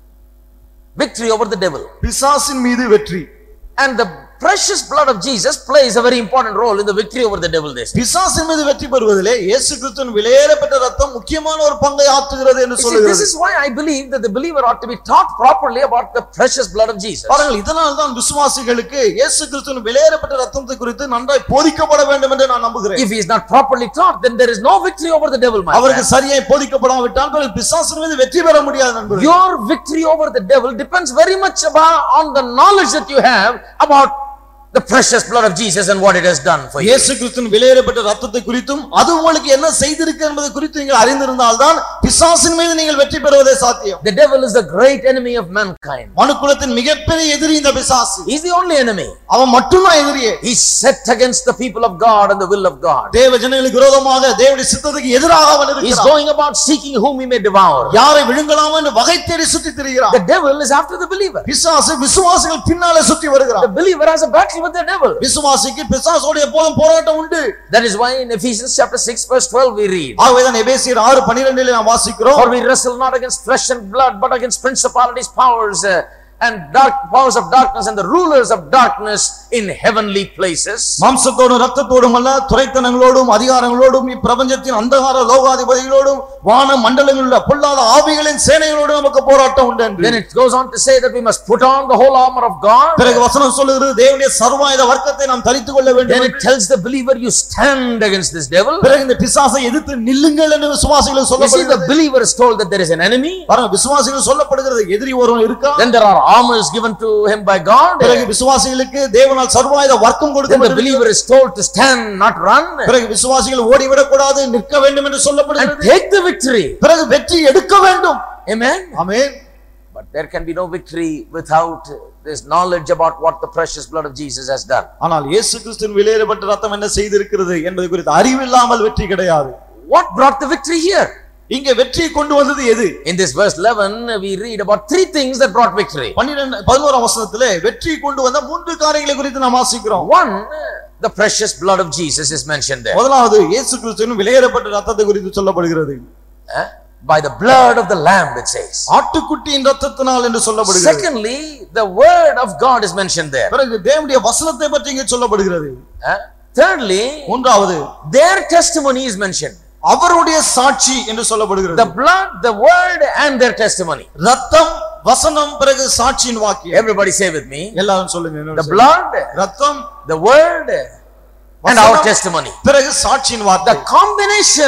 Victory over the devil.
பிசாசின் மீது வெற்றி
And the precious blood of Jesus plays a very important role in the victory over the devil this.
பிசாசின் மீது வெற்றி பெறுவதிலே இயேசு கிறிஸ்துவின் விலையேறப்பட்ட ரத்தம் முக்கியமான ஒரு பங்கை ஆற்றுகிறது என்று
You see, this
சொல்லுகிறது
is why I believe that the believer ought to be taught properly about the precious blood of Jesus.
பாருங்கள் இதனால் தான் விசுவாசிகளுக்கு இயேசு கிறிஸ்துவின் விலையேறப்பட்ட ரத்தத்தை குறித்து நன்றாய் போதிக்கப்பட வேண்டும் என்று நான் நம்புகிறேன்
If he is not properly taught, then there is no victory over the devil, my
அவருக்கு
friend.
சரியாய் போதிக்கப்படாவிட்டால் பிறகு பிசாசின் மீது வெற்றி பெற முடியாது நண்பர்கள்
Your victory over the devil depends very much about on the knowledge that you have about the precious blood of Jesus and what it has done for you.
இயேசு கிறிஸ்துவின் விலையேறப்பட்ட ரத்தத்தை குறித்தும் அது உங்களுக்கு என்ன செய்திருக்கு என்பதை குறித்து நீங்கள் அறிந்திருந்தால் தான் பிசாசின் மீது நீங்கள் வெற்றி பெறுவதே சாத்தியம்
The devil is the great enemy of mankind.
மனுக்குலத்தின் மிகப்பெரிய எதிரி இந்த பிசாசு
He's the only enemy.
அவன் மட்டும்தான் எதிரியே
He's set against the people of God and the will of God.
தேவ ஜனங்களுக்கு விரோதமாக தேவனுடைய சித்தத்துக்கு எதிராக அவன்
He's
இருக்கிறான்
going about seeking whom he may devour.
யாரை விழுங்கலாமோ என்று வகை தேடி சுத்தி திரிகிறான்
The devil is after the believer.
பிசாசு விசுவாசிகள் பின்னாலே சுத்தி
The
வருகிறான்
believer has a battle with the devil.
விசுவாசிக்கு பிசாசோட எப்போதும் போராட்டம் உண்டு
That is why in Ephesians chapter 6 verse 12 we read.
ஆகவேதான் எபேசியர் ஆறு பன்னிரெண்டிலே நாம் வாசிக்கிறோம்
For we wrestle not against flesh and blood, but against principalities, powers, uh, and dark powers of darkness and the rulers of darkness in heavenly places.
மாம்சத்தோடும் ரத்தத்தோடும் அல்ல துறைத்தனங்களோடும் அதிகாரங்களோடும் இப்பிரபஞ்சத்தின் அந்தகார லோகாதிபதிகளோடும் வான மண்டலங்களில் உள்ள பொல்லாத ஆவிகளின் சேனைகளோடும் நமக்கு போராட்டம் உண்டு என்று
Then it goes on to say that we must put on the whole armor of God.
பிறகு வசனம் சொல்லுகிறது தேவனுடைய சர்வாயுத வர்க்கத்தை நாம் தரித்துக் கொள்ள வேண்டும்
Then
என்று.
it tells the believer you stand against this devil.
பிறகு இந்த பிசாசை எதிர்த்து நில்லுங்கள் என்று விசுவாசிகள்
You see, the
சொல்லப்படுகிறது
believer is told that there is an enemy.
பாருங்க விசுவாசிகள் சொல்லப்படுகிறது எதிரி ஒருவன் இருக்கா
Then there are armors given to him by God.
பிறகு விசுவாசிகளுக்கு தேவனால் சர்வாயுத வர்க்கம்
Then the
கொடுக்கப்பட்டிருக்கிறது
believer is told to stand, not run,
பிறகு விசுவாசிகள் ஓடிவிடக் கூடாது நிற்க வேண்டும் என்று
and
சொல்லப்படுகிறது
take the victory.
பிறகு வெற்றி எடுக்க வேண்டும்
Amen.
Amen
But there can be no victory without this knowledge about what the precious blood of Jesus has done.
ஆனால் இயேசு கிறிஸ்துவின் விலையேறப்பட்ட ரத்தம் என்ன செய்திருக்கிறது என்பது குறித்து அறிவில்லாமல் வெற்றி கிடையாது
What brought the victory here?
இங்க வெற்றியை கொண்டு வந்தது எது
In this verse 11, we read about three things that brought victory.
பன்னிரெண்டு பதினோராம் வசனத்திலே வெற்றி கொண்டு வந்த மூன்று காரியங்களை குறித்து நாம் வாசிக்கிறோம்
One, the precious blood of Jesus is mentioned there.
முதலாவது இயேசு கிறிஸ்துவின் விலையேறப்பட்ட ரத்தத்தை குறித்து சொல்லப்படுகிறது
Eh? By the blood of the Lamb, it says.
ஆட்டுக்குட்டியின் ரத்தத்தினால் என்று சொல்லப்படுகிறது
Secondly, the word of God is mentioned there.
பிறகு தேவனுடைய வசனத்தை பற்றி இங்கே சொல்லப்படுகிறது
Eh? Thirdly,
மூன்றாவது
their testimony is mentioned.
அவருடைய சாட்சி என்று சொல்லப்படுகிறது
The blood, the word, and their testimony.
ரத்தம் வசனம் பிறகு சாட்சியின் வாக்கியம்
Everybody say with me.
எல்லாரும் சொல்லுங்க என்னோட
The
சேர்ந்து.
blood,
ரத்தம்
the word, and our
வசனம்,
testimony.
பிறகு சாட்சியின்
The
வார்த்தை
combination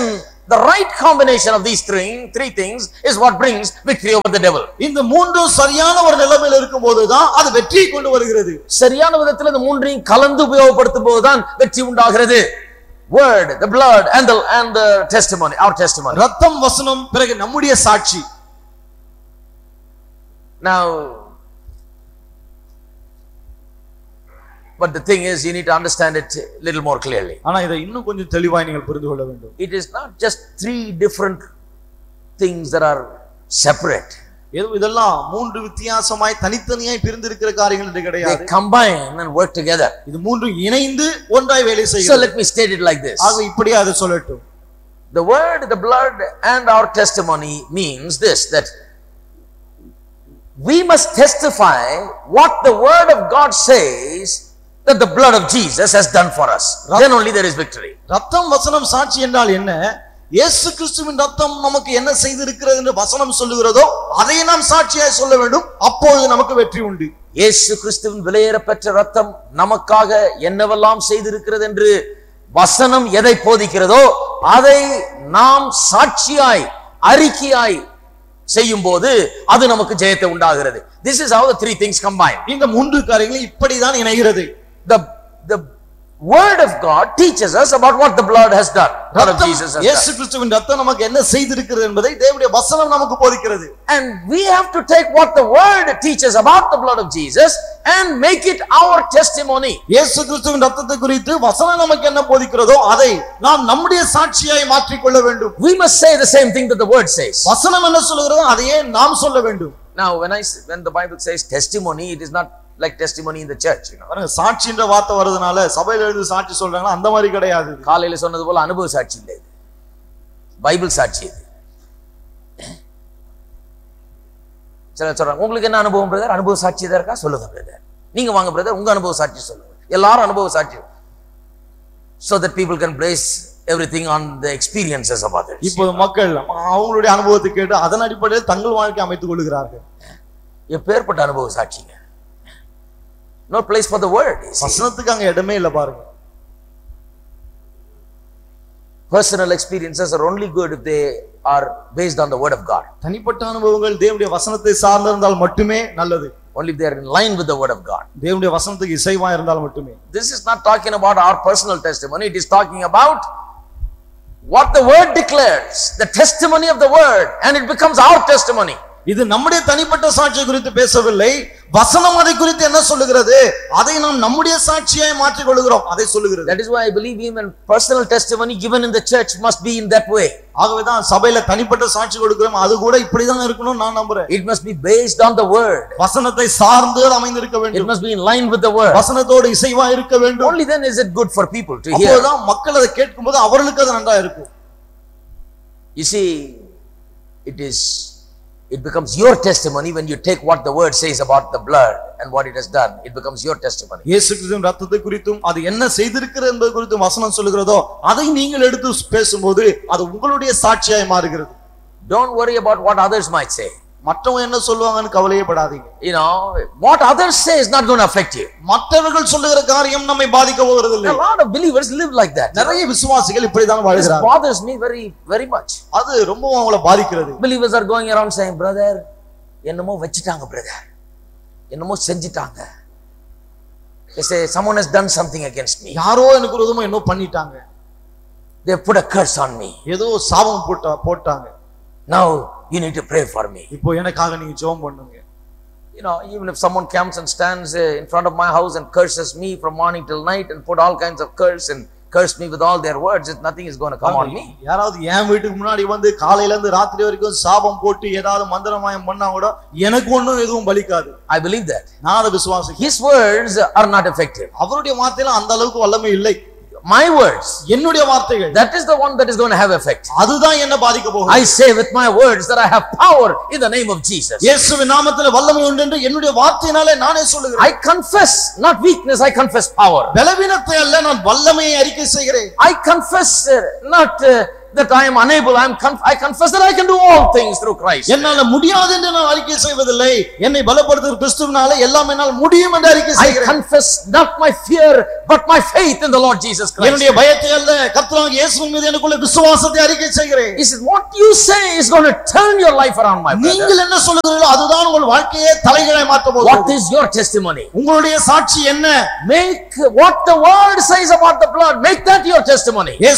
The right combination of these three, three things is what brings victory over the devil.
இந்த மூன்றும் சரியான ஒரு நிலைமையில இருக்கும் போதுதான் அது வெற்றியை கொண்டு வருகிறது
சரியான விதத்தில் இந்த மூன்றையும் கலந்து உபயோகப்படுத்தும் போதுதான் வெற்றி உண்டாகிறது word the blood and the and the testimony our testimony
ரத்தம் வசனம் பிறகு நம்முடைய சாட்சி
now but the thing is you need to understand it a little more clearly
ஆனா இதை இன்னும் கொஞ்சம் தெளிவாய் நீங்கள் புரிந்து கொள்ள வேண்டும்
it is not just three different things that are separate
ஏதோ இதெல்லாம் மூன்று வித்தியாசமாய் தனித்தனியாய் பிரிந்திருக்கிற காரியங்கள் என்று
they
கிடையாது
combine and work together
இது மூன்றும் இணைந்து ஒன்றாய் வேலை
so
செய்யும்
let me state it like this
ஆக இப்படியே அதை சொல்லட்டும்
The word, the blood, and our testimony means this that we must testify what the word of God says that the blood of Jesus has done for us. Then only there is victory.
ரத்தம் வசனம் சாட்சி என்றால் என்ன இயேசு கிறிஸ்துவின் ரத்தம் நமக்கு என்ன செய்திருக்கிறது என்று வசனம் சொல்லுகிறதோ அதை நாம் சாட்சியாய் சொல்ல வேண்டும் அப்பொழுது நமக்கு வெற்றி உண்டு
இயேசு கிறிஸ்துவின் விலையேறப்பெற்ற ரத்தம் நமக்காக என்னவெல்லாம் செய்திருக்கிறது என்று வசனம் எதை போதிக்கிறதோ அதை நாம் சாட்சியாய் அறிக்கையாய் செய்யும் போது அது நமக்கு ஜெயத்தை உண்டாகிறது this is how the three things combine
இந்த மூன்று காரியங்களும் இப்படிதான் இணைகிறது
the the word of god teaches us about what the blood has done blood of
ரத்தம்
jesus has
இயேசு
done
கிறிஸ்துவின் ரத்தம் நமக்கு என்ன செய்திருக்கிறது என்பதை தேவனுடைய வசனம் நமக்கு போதிக்கிறது
and we have to take what the word teaches about the blood of jesus and make it our testimony
இயேசு கிறிஸ்துவின் ரத்தத்தை குறித்து வசனம் நமக்கு என்ன போதிக்கிறதோ அதை நாம் நம்முடைய சாட்சியாய் மாற்றிக்கொள்ள வேண்டும்
we must say the same thing that the word says
வசனம் என்ன சொல்லுகிறதோ அதையே நாம் சொல்ல வேண்டும்
now when i s- when the bible says testimony it is not like testimony in the church you know
பாருங்க சாட்சின்ற வார்த்தை வர்றதுனால சபையில எழுந்து சாட்சி சொல்றாங்களா அந்த மாதிரி கிடையாது இது.
காலையில சொன்னது போல அனுபவ சாட்சி இல்லை இது பைபிள் சாட்சி இது சிலர் சொல்றாங்க உங்களுக்கு என்ன அனுபவம் பிரதர் அனுபவ சாட்சி எதா இருக்கா சொல்லுங்க பிரதர் நீங்க வாங்க பிரதர் உங்க அனுபவ சாட்சி சொல்லுங்க எல்லாரும் அனுபவ சாட்சி so that people can base everything on the experiences of others
இப்போது மக்கள் அவங்களுடைய அனுபவத்தை கேட்டு அதன் அடிப்படையில் தங்கள் வாழ்க்கை அமைத்துக் கொள்கிறார்கள்
எப்பேற்பட்ட அனுபவ சாட்சிங்க no place for the word you see.
வசனத்துக்கு அங்க இடமே இல்லை பாருங்க
personal experiences are only good if they are based on the word of god
தனிப்பட்ட அனுபவங்கள் தேவனுடைய வசனத்தை சார்ந்திருந்தால் மட்டுமே நல்லது
only if they are in line with the word of god
தேவனுடைய வசனத்துக்கு இசைவா இருந்தால் மட்டுமே
This is not talking about our personal testimony, it is talking about what the word declares, the testimony of the word, and it becomes our testimony.
இது நம்முடைய தனிப்பட்ட சாட்சியை குறித்து பேசவில்லை வசனம் அதை குறித்து என்ன சொல்லுகிறது அதை நாம் நம்முடைய சாட்சியாய் மாற்றிக் கொள்கிறோம் அதை சொல்லுகிறது
That is why I believe even personal testimony given in the church must be in that way.
ஆகவேதான் சபையில தனிப்பட்ட சாட்சி கொடுக்கிறோம் அது கூட இப்படிதான் இருக்கணும் நான் நம்புறேன்
It must be based on the word.
வசனத்தை சார்ந்து அது அமைந்திருக்க
It
வேண்டும்
must be in line with the word.
வசனத்தோடு இசைவா இருக்க வேண்டும்
Only then is it good for people to hear.
அப்போதுதான் மக்கள் அதை கேட்கும்போது அவர்களுக்கு அது நன்றா இருக்கும்
You see, it is, it becomes your testimony when you take what the word says about the blood and what it has done. It becomes your testimony.
இயேசு கிறிஸ்துவின் ரத்தத்தை குறித்தும் அது என்ன செய்திருக்கிறது என்பது குறித்தும் வசனம் சொல்லுகிறதோ அதை நீங்கள் எடுத்து பேசும்போது அது உங்களுடைய சாட்சியாய் மாறுகிறது
Don't worry about what others might say.
மற்றவங்க என்ன சொல்லுவாங்கன்னு கவலையே படாதீங்க
You know, what others say is not going to affect you.
மற்றவர்கள் சொல்லுகிற காரியம் நம்மை பாதிக்க போகிறதில்லை
A lot of believers live like that.
நிறைய விசுவாசிகள் இப்படிதான்
This
வாழ்கிறார்கள்
bothers me very, very much.
அது ரொம்பவும் அவங்கள பாதிக்கிறது
Believers are going around saying, brother, என்னமோ வச்சுட்டாங்க பிரதர் என்னமோ செஞ்சிட்டாங்க They say, someone has done something against me.
யாரோ எனக்கு ஒரு விதமா என்ன பண்ணிட்டாங்க
They put a curse on me.
ஏதோ சாபம் போட்டா போட்டாங்க
Now you need to pray for me.
இப்போ எனக்காக நீங்க ஜெபம் பண்ணுங்க
You know, even if someone comes and stands uh, in front of my house and curses me from morning till night and put all kinds of curse and curse me with all their words, it, nothing is going to come on me.
யாராவது என் வீட்டுக்கு முன்னாடி வந்து காலையில இருந்து ராத்திரி வரைக்கும் சாபம் போட்டு ஏதாவது மந்திரமாயம் பண்ணா கூட எனக்கு ஒண்ணும் எதுவும் பலிக்காது
I believe that.
நான் அதை விசுவாசிக்கிறேன்
His words are not effective.
அவருடைய வார்த்தையில அந்த அளவுக்கு வல்லமை இல்லை
My words,
என்னுடைய வார்த்தைகள்
that is the one that is going to have effect.
அதுதான் என்ன பாதிக்க போகுது
I say with my words that I have power in the name of Jesus.
இயேசுவின் நாமத்துல வல்லமை உண்டு என்று என்னுடைய வார்த்தையினாலே நானே சொல்லுகிறேன்
I confess, not weakness, I confess power.
பலவீனத்தை அல்ல நான் வல்லமையை அறிக்கை செய்கிறேன்
I confess uh, not uh, that I am unable. I am conf- I confess that I can do all things through Christ.
என்னால முடியாது என்று நான் அறிக்கை செய்வதில்லை என்னை பலப்படுத்துகிற கிறிஸ்துவினால எல்லாம் என்னால் முடியும் என்று அறிக்கை
I
செய்கிறேன்
confess not my fear, but my faith in the Lord Jesus Christ.
என்னுடைய பயத்தை அல்ல கர்த்தராகிய இயேசுவின் மீது எனக்குள்ள விசுவாசத்தை அறிக்கை செய்கிறேன்
He said, what you say is going to turn your life around, my brother.
நீங்கள் என்ன சொல்லுகிறீர்களோ அதுதான் உங்கள் வாழ்க்கையே தலைகளை மாற்ற
What
போகிறது
is your testimony?
உங்களுடைய சாட்சி என்ன
Make what the word says about the blood, make that your testimony.
இயேசு